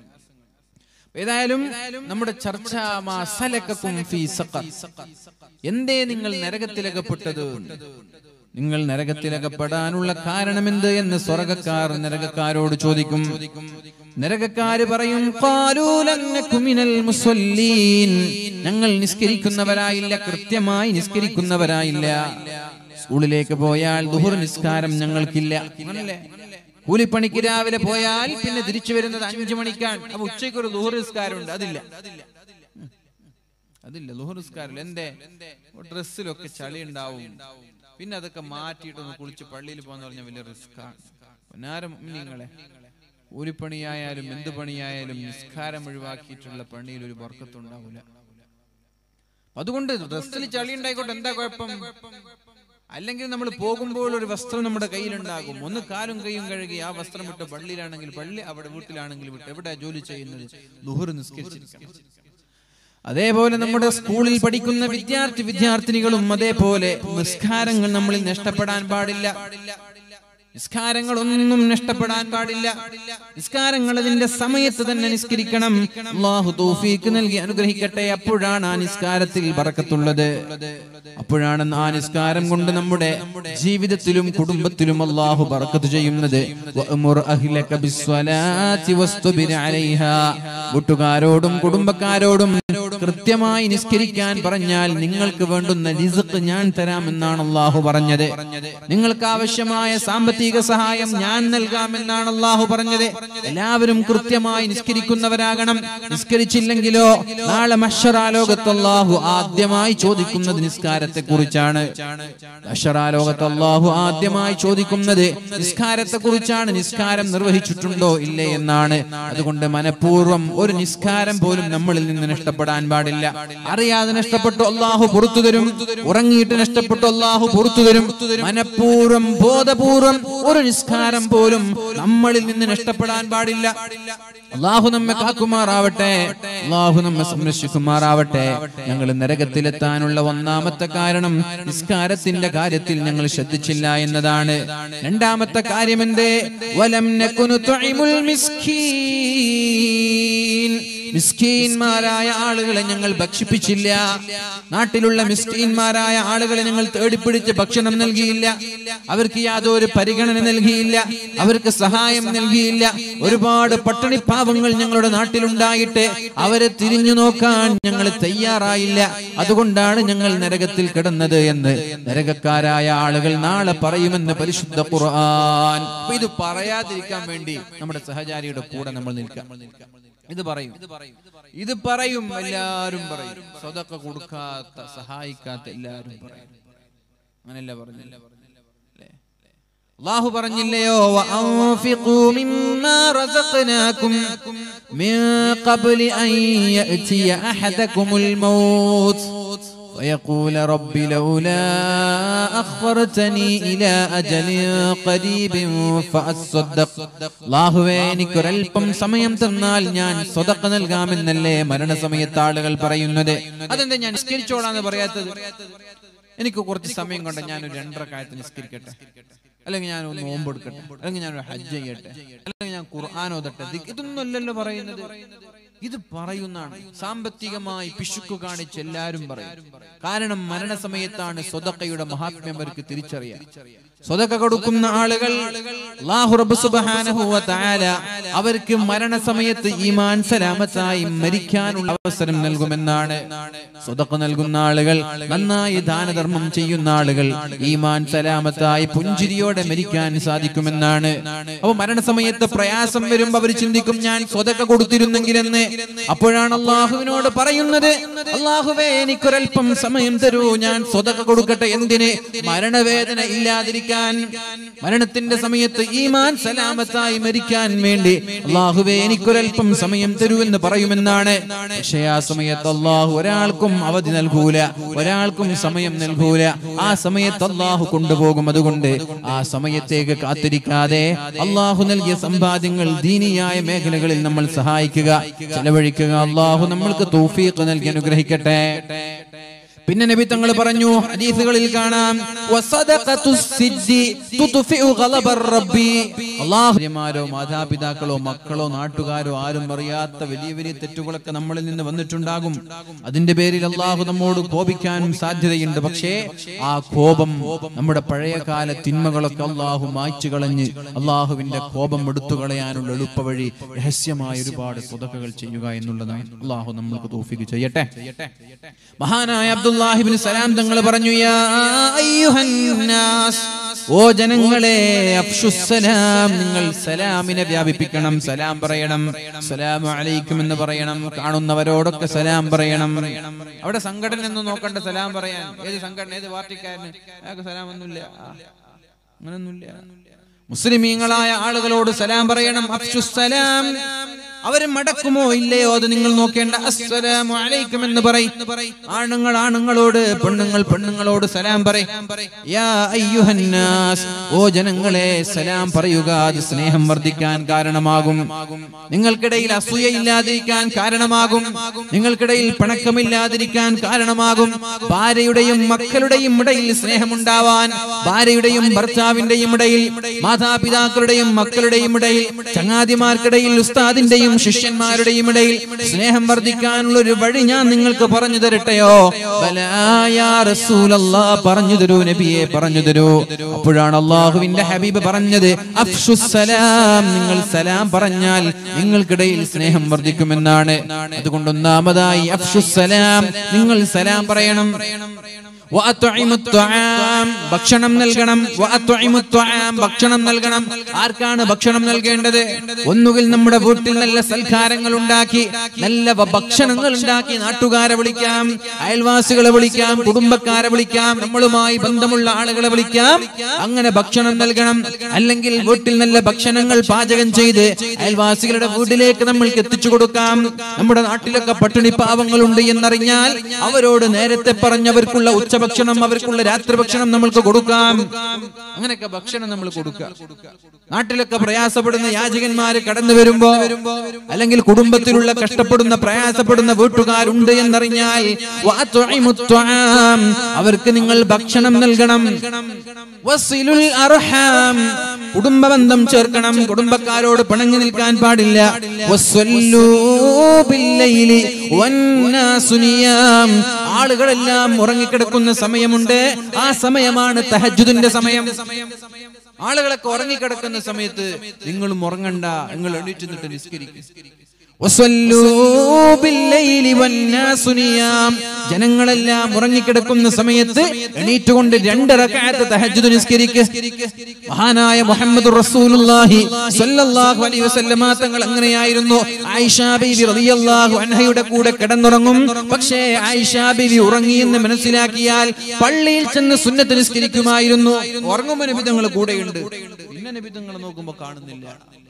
ഏതായാലും നമ്മുടെ ചർച്ച മാസലക്കും ഫീ സഖർ. എന്തേ നിങ്ങൾ നരകത്തിലകപ്പെട്ടത് നിങ്ങൾ നരകത്തിലകപ്പെടാനുള്ള കാരണമെന്ത് എന്ന് സ്വർഗക്കാർ നരകക്കാരോട് ചോദിക്കും നരകക്കാര് പറയും "ഖാലൂ ലം നകു മിനൽ മുസല്ലീൻ." ഞങ്ങൾ നിസ്കരിക്കുന്നവരായില്ല കൃത്യമായി നിസ്കരിക്കുന്നവരായില്ല സ്കൂളിലേക്ക് പോയാൽ ദുഹുർ നിസ്കാരം ഞങ്ങൾക്കില്ല അങ്ങനല്ലേ കൂലിപ്പണിക്ക് രാവിലെ പോയാൽ പിന്നെ തിരിച്ചു വരുന്നത് അഞ്ചു മണിക്കാണ് അപ്പൊ ഉച്ചയ്ക്ക് ഒരു ദുഹുർ നിസ്കാരമുണ്ട് അതില്ല ഉം. അതില്ല ദുഹുർ നിസ്കാരം എന്തേ ഡ്രസ്സിലൊക്കെ ചളി ഉണ്ടാവും പിന്നെ അതൊക്കെ മാറ്റിയിട്ടൊന്ന് കുളിച്ച് പള്ളിയിൽ പോകാന്ന് പറഞ്ഞാൽ വലിയ റിസ്ക്കാണ് പൊന്നാരം നിങ്ങളെ കൂലിപ്പണിയായാലും എന്ത് പണിയായാലും നിസ്കാരം ഒഴിവാക്കിയിട്ടുള്ള പണിയിൽ ഒരു വർക്കത്തുണ്ടാവില്ല അതുകൊണ്ട് ഡ്രസ്സിൽ ചളി ഉണ്ടായിക്കോട്ടെ എന്താ കുഴപ്പം അല്ലെങ്കിൽ നമ്മൾ പോകുമ്പോൾ ഒരു വസ്ത്രം നമ്മുടെ കയ്യിലുണ്ടാകും ഒന്ന് കാലും കൈയും കഴുകി ആ വസ്ത്രം വിട്ട് പള്ളിയിലാണെങ്കിൽ പള്ളി അവിടെ വീട്ടിലാണെങ്കിൽ വിട്ട് എവിടെ ജോലി ചെയ്യുന്നത് ലുഹുർ നിസ്കരിച്ചിരിക്കണം അതേപോലെ നമ്മുടെ സ്കൂളിൽ പഠിക്കുന്ന വിദ്യാർത്ഥി വിദ്യാർത്ഥിനികളും അതേപോലെ നിസ്കാരങ്ങൾ നമ്മളിൽ നഷ്ടപ്പെടാൻ പാടില്ല നിസ്കാരങ്ങളൊന്നും നഷ്ടപ്പെടാൻ പാടില്ല നിസ്കാരങ്ങൾ അതിന്റെ സമയത്ത് തന്നെ നിസ്കരിക്കണം അള്ളാഹു തൗഫീക്ക് നൽകി അനുഗ്രഹിക്കട്ടെ അപ്പോഴാണ് ആ നിസ്കാരത്തിൽ ബറക്കത്തുള്ളത് അപ്പോഴാണ് ആ നിസ്കാരം കൊണ്ട് നമ്മുടെ ജീവിതത്തിലും കുടുംബത്തിലും അള്ളാഹു ബറക്കത്ത് ചെയ്യുന്നത് വഅ്മുർ അഹ്ലക ബിസ്സലാത്തി വസ്തുബിർ അലൈഹാ വീട്ടുകാരോടും കുടുംബക്കാരോടും കൃത്യമായി നിസ്കരിക്കാൻ പറഞ്ഞാൽ നിങ്ങൾക്ക് വേണ്ടുന്ന റിസ്ക് ഞാൻ തരാമെന്നാണ് അള്ളാഹു പറഞ്ഞത് നിങ്ങൾക്ക് ആവശ്യമായ സാമ്പത്തിക സഹായം ഞാൻ നൽകാമെന്നാണ് അള്ളാഹു പറഞ്ഞത് എല്ലാവരും കൃത്യമായി നിസ്കരിക്കുന്നവരാകണം നിസ്കരിച്ചില്ലെങ്കിലോ നാളെ മഷറാലോകത്ത് അള്ളാഹു ആദ്യമായി ചോദിക്കുന്നത് നിസ്കാരത്തെ കുറിച്ചാണ് മഷറാലോകത്ത് അള്ളാഹു ആദ്യമായി ചോദിക്കുന്നത് നിസ്കാരത്തെ കുറിച്ചാണ് നിസ്കാരം നിർവഹിച്ചിട്ടുണ്ടോ ഇല്ലേ എന്നാണ് അതുകൊണ്ട് മനഃപൂർവ്വം ഒരു നിസ്കാരം പോലും നമ്മളിൽ നിന്ന് നഷ്ടപ്പെടാൻ പാടില്ല അറിയാതെ നഷ്ടപ്പെട്ടു അള്ളാഹു പുറത്തു തരും ഉറങ്ങിയിട്ട് നഷ്ടപ്പെട്ടു അള്ളാഹു പുറത്തു തരും മനഃപൂർവ്വം ബോധപൂർവം ഒരു നിസ്കാരം പോലും നമ്മളിൽ നിന്ന് നഷ്ടപ്പെടാൻ പാടില്ല അള്ളാഹു നമ്മെ കാക്കുമാറാവട്ടെ അള്ളാഹു നമ്മെ സംരക്ഷിക്കുമാറാവട്ടെ ഞങ്ങൾ നരകത്തിലെത്താനുള്ള ഒന്നാമത്തെ കാരണം നിസ്കാരത്തിന്റെ കാര്യത്തിൽ ഞങ്ങൾ ശ്രദ്ധിച്ചില്ല എന്നതാണ് രണ്ടാമത്തെ കാര്യം എന്തേ വലം നകുനു തുഇമുൽ മിസ്കീൻ മിസ്കീന്മാരായ ആളുകളെ ഞങ്ങൾ ഭക്ഷിപ്പിച്ചില്ല നാട്ടിലുള്ള മിസ്കീന്മാരായ ആളുകളെ ഞങ്ങൾ തേടിപ്പിടിച്ച് ഭക്ഷണം നൽകിയില്ല അവർക്ക് യാതൊരു പരിഗണന നൽകിയില്ല അവർക്ക് സഹായം നൽകിയില്ല ഒരുപാട് പട്ടിണിപ്പാവങ്ങൾ ഞങ്ങളുടെ നാട്ടിലുണ്ടായിട്ട് അവരെ തിരിഞ്ഞു നോക്കാൻ ഞങ്ങൾ തയ്യാറായില്ല അതുകൊണ്ടാണ് ഞങ്ങൾ നരകത്തിൽ കിടന്നത് എന്ന് നരകക്കാരായ ആളുകൾ നാളെ പറയുമെന്ന് പരിശുദ്ധ ഖുർആൻ അപ്പൊ ഇത് പറയാതിരിക്കാൻ വേണ്ടി നമ്മുടെ സഹചാരിയുടെ കൂടെ നമ്മൾ നിൽക്കാം ഇത് പറയും ഇത് പറയും എല്ലാരും പറയും സ്വതൊക്കെ കൊടുക്കാത്ത സഹായിക്കാത്ത എല്ലാരും പറയും അങ്ങനെയല്ല പറഞ്ഞില്ല അല്ലേ? അള്ളാഹു പറഞ്ഞില്ലയോ വഅൻഫിഖൂ മിമ്മാ റസഖ്നാകും മിൻ ഖബ്ലി അൻ യഅതിയ അഹദകുമുൽ മൗത്ത് ويقول رب لولا أخرتني إلى أجل قريب فأصدق അള്ളാഹുവേ എനിക്കൊരൽപ്പം സമയം തന്നാൽ ഞാൻ സ്വതക്ക നൽകാമെന്നല്ലേ മരണസമയത്ത് ആളുകൾ പറയുന്നത് അതെന്താ ഞാൻ നിസ്കരിച്ചോളാന്ന് പറയാത്തത് എനിക്ക് കുറച്ച് സമയം കൊണ്ട് ഞാൻ ഒരു രണ്ടര കാലത്ത് നിസ്കരിക്കട്ടെ അല്ലെങ്കിൽ ഞാൻ ഒന്ന് നോമ്പെടുക്കട്ടെ അല്ലെങ്കിൽ ഞാൻ ഒരു ഹജ്ജ് ചെയ്യട്ടെ അല്ലെങ്കിൽ ഞാൻ ഖുർആൻ ഓതട്ടെ ഇത് ഇതൊന്നും അല്ലല്ലോ പറയുന്നത് ഇത് പറയുന്നതാണ് സാമ്പത്തികമായി പിശുക്കു കാണിച്ച് എല്ലാരും പറയും കാരണം മരണസമയത്താണ് സ്വതക്കയുടെ മഹാത്മ്യം അവർക്ക് തിരിച്ചറിയാം സ്വതക്ക കൊടുക്കുന്ന ആളുകൾ അല്ലാഹു റബ്ബ് സുബ്ഹാനഹു വ തആല അവർക്ക് മരണസമയത്ത് ഈമാൻ സലാമത്തായി മരിക്കാനുള്ള അവസരം നൽകുമെന്നാണ് സ്വതക്ക നൽകുന്ന ആളുകൾ നന്നായി ദാനധർമ്മം ചെയ്യുന്ന ആളുകൾ ഈമാൻ സലാമത്തായി പുഞ്ചിരിയോടെ മരിക്കാൻ സാധിക്കുമെന്നാണ് അപ്പൊ മരണസമയത്ത് പ്രയാസം വരുമ്പോ അവർ ചിന്തിക്കും ഞാൻ സ്വതക്ക കൊടുത്തിരുന്നെങ്കിലെന്ന് അപ്പോഴാണ് അള്ളാഹുവിനോട് പറയുന്നത് അള്ളാഹുവേ എനിക്കൊരൽപ്പം സമയം തരൂ ഞാൻ സ്വതക്ക കൊടുക്കട്ടെ എന്തിന് മരണവേദന ഇല്ലാതിരിക്കാൻ മരണത്തിന്റെ സമയത്ത് ഈമാൻ സലാമത്തായി മരിക്കാൻ വേണ്ടി അള്ളാഹുവേ എനിക്കൊരൽപ്പം സമയം തരൂ എന്ന് പറയുമെന്നാണ് പക്ഷേ ആ സമയത്ത് അള്ളാഹു ഒരാൾക്കും അവധി നൽകൂല ഒരാൾക്കും സമയം നൽകൂല ആ സമയത്ത് അള്ളാഹു കൊണ്ടുപോകും അതുകൊണ്ട് ആ സമയത്തേക്ക് കാത്തിരിക്കാതെ അള്ളാഹു നൽകിയ സമ്പാദ്യങ്ങൾ ദീനിയായ മേഖലകളിൽ നമ്മൾ സഹായിക്കുക ചെലവഴിക്കുക അള്ളാഹു നമ്മൾക്ക് തൗഫീഖ് നൽകി അനുഗ്രഹിക്കട്ടെ പിന്നെ നബി തങ്ങൾ പറഞ്ഞു ഹദീസുകളിൽ കാണാം വസദഖത്തു സിദ്ദി തുത്ഫിഉ ഗളബർ റബ്ബി അല്ലാഹുമാരോ മാതാപിതാക്കളോ മക്കളോ നാട്ടുകാരോ ആരും അറിയാത്ത വലിയ വലിയ തെറ്റുകളൊക്കെ നമ്മളിൽ നിന്ന് വന്നിട്ടുണ്ടാകും അതിന്റെ പേരിൽ അള്ളാഹു നമ്മോട് കോപിക്കാനും സാധ്യതയുണ്ട് പക്ഷേ ആ കോപം നമ്മുടെ പഴയകാല തിന്മകളൊക്കെ അള്ളാഹു മായ്ച്ചു കളഞ്ഞ് അള്ളാഹുവിന്റെ കോപം എടുത്തു കളയാനുള്ള എളുപ്പവഴി രഹസ്യമായ ഒരുപാട് സ്വതക്കകൾ ചെയ്യുക എന്നുള്ളതാണ് അള്ളാഹു നമ്മൾക്ക് തോഫിക്ക് ചെയ്യട്ടെ മഹാനായ അബ്ദുല്ലാഹിബിൻ സലാം തങ്ങൾ പറഞ്ഞു യാ അയ്യുഹന്നാസ് ഓ ജനങ്ങളെ അഫ്ഷുസ്സലാം നിങ്ങൾ സലാമിനെ വ്യാപിപ്പിക്കണം സലാം പറയണം സലാം അലൈക്കും എന്ന് പറയണം കാണുന്നവരോടൊക്കെ സലാം പറയണം അവിടെ സംഘടന ഒന്നും നോക്കണ്ട സലാം പറയാൻ ഏത് സംഘടന ഏത് പാർട്ടിക്കാരന് അയാൾക്ക് സലാം ഒന്നുമില്ല ആ, അങ്ങനൊന്നുമില്ല മുസ്ലിമീങ്ങളായ ആളുകളോട് സലാം പറയണം അഫ്ഷുസ്സലാം അവർ മടക്കുമോ ഇല്ലയോ അത് നിങ്ങൾ നോക്കേണ്ട അസ്സലാമു അലൈക്കും എന്ന് പറയും ആണുങ്ങൾ ആണുങ്ങളോട് പെണ്ണുങ്ങൾ പെണ്ണുങ്ങളോട് സലാം പറയും യാ അയ്യുഹന്നാസ് ഓ ജനങ്ങളെ സലാം പറയുക അത് സ്നേഹം വർദ്ധിക്കാൻ കാരണമാകും നിങ്ങൾക്കിടയിൽ അസൂയ ഇല്ലാതിരിക്കാൻ കാരണമാകും നിങ്ങൾക്കിടയിൽ പിണക്കമില്ലാതിരിക്കാൻ കാരണമാകും ഭാര്യയുടെയും മക്കളുടെയും ഇടയിൽ സ്നേഹമുണ്ടാവാൻ ഭാര്യയുടെയും ഭർത്താവിന്റെയും ഇടയിൽ മാതാപിതാക്കളുടെയും മക്കളുടെയും ഇടയിൽ ചങ്ങാതിമാർക്കിടയിൽ ഉസ്താദിന്റെയും ശിഷ്യന്മാരുടെയും ഇടയിൽ സ്നേഹം വർദ്ധിക്കാനുള്ള ഒരു വഴി ഞാൻ നിങ്ങൾക്ക് പറഞ്ഞു തരട്ടെയോ ബലാ യാ റസൂലല്ലാ പറഞ്ഞു തരൂ നബിയെ പറഞ്ഞു തരൂ അപ്പോഴാണ് അള്ളാഹുവിന്റെ ഹബീബ് പറഞ്ഞത് അഫ്ഷുസലാം നിങ്ങൾ സലാം പറഞ്ഞാൽ നിങ്ങൾക്കിടയിൽ സ്നേഹം വർദ്ധിക്കുമെന്നാണ് അതുകൊണ്ട് ഒന്നാമതായി അഫ്ഷുസലാം നിങ്ങൾ സലാം പറയണം വഅത്വഇമു ത്വആം ഭക്ഷണം നൽകണം വഅത്വഇമു ത്വആം ഭക്ഷണം നൽകണം ആർക്കാണ് ഭക്ഷണം നൽകേണ്ടത് ഒന്നുകിൽ നമ്മുടെ വീട്ടിൽ നല്ല സൽക്കാരങ്ങൾ ഉണ്ടാക്കി നല്ല വ- ഭക്ഷണങ്ങൾ ഉണ്ടാക്കി നാട്ടുകാരെ വിളിക്കാം അയൽവാസികളെ വിളിക്കാം കുടുംബക്കാരെ വിളിക്കാം നമ്മളുമായി ബന്ധമുള്ള ആളുകളെ വിളിക്കാം അങ്ങനെ ഭക്ഷണം നൽകണം അല്ലെങ്കിൽ വീട്ടിൽ നല്ല ഭക്ഷണങ്ങൾ പാചകം ചെയ്ത് അയൽവാസികളുടെ വീട്ടിലേക്ക് നമ്മൾക്ക് എത്തിച്ചു കൊടുക്കാം നമ്മുടെ നാട്ടിലൊക്കെ പട്ടിണി പാവങ്ങളുണ്ട് എന്നറിഞ്ഞാൽ അവരോട് നേരത്തെ പറഞ്ഞവർക്കുള്ള ഉച്ചഭക്ഷണം ഭക്ഷണം അവർക്കുള്ള രാത്രി ഭക്ഷണം നമ്മൾക്ക് കൊടുക്കാം അങ്ങനെയൊക്കെ ഭക്ഷണം നമ്മൾ കൊടുക്കാം നാട്ടിലൊക്കെ പ്രയാസപ്പെടുന്ന യാചകന്മാര് കടന്നു വരുമ്പോ അല്ലെങ്കിൽ കുടുംബത്തിലുള്ള കഷ്ടപ്പെടുന്ന പ്രയാസപ്പെടുന്ന വീട്ടുകാരുണ്ട് എന്നറിഞ്ഞാൽ വഅത്ഇമുത് ത്വആം. അവർക്ക് നിങ്ങൾ ഭക്ഷണം നൽകണം വസിലുൽ അർഹാം കുടുംബബന്ധം ചേർക്കണം കുടുംബക്കാരോട് പിണങ്ങി നിൽക്കാൻ പാടില്ല വസ്വല്ലൂ ബില്ലൈലി വന്നാസു നിയാം. ആളുകളെല്ലാം ഉറങ്ങിക്കിടക്കുന്ന സമയമുണ്ട് ആ സമയമാണ് തഹജ്ജുദിന്റെ സമയം ആളുകളൊക്കെ ഉറങ്ങിക്കിടക്കുന്ന സമയത്ത് നിങ്ങളും ഉറങ്ങണ്ട നിങ്ങൾ എണീറ്റ് നിന്നിട്ട് നിസ്കരിക്കും വസ്വല്ലൂ ബില്ലൈലി വന്നാസു നിയാം. ജനങ്ങളെല്ലാം ഉറങ്ങിക്കിടക്കുന്ന സമയത്ത് എണീറ്റുകൊണ്ട് രണ്ട് റക്അത്ത് തഹജ്ജുദ് നിസ്കരിക്ക് മഹാനായ മുഹമ്മദ് റസൂലുള്ളാഹി സ്വല്ലല്ലാഹു അലൈഹി വസല്ലമ തങ്ങൾ അങ്ങനെയായിരുന്നു ആയിഷ ബീവി റളിയല്ലാഹു അൻഹയുടെ കൂടെ കിടന്നുറങ്ങും പക്ഷേ ആയിഷ ബീവി ഉറങ്ങിയെന്ന് മനസ്സിലാക്കിയാൽ പള്ളിയിൽ ചെന്ന് സുന്നത്ത് നിസ്കരിക്കുമായിരുന്നു ഉറങ്ങുമ്പോൾ നബി തങ്ങൾ കൂടെയുണ്ട് പിന്നെ നബി തങ്ങൾ നോക്കുമ്പോൾ കാണുന്നില്ല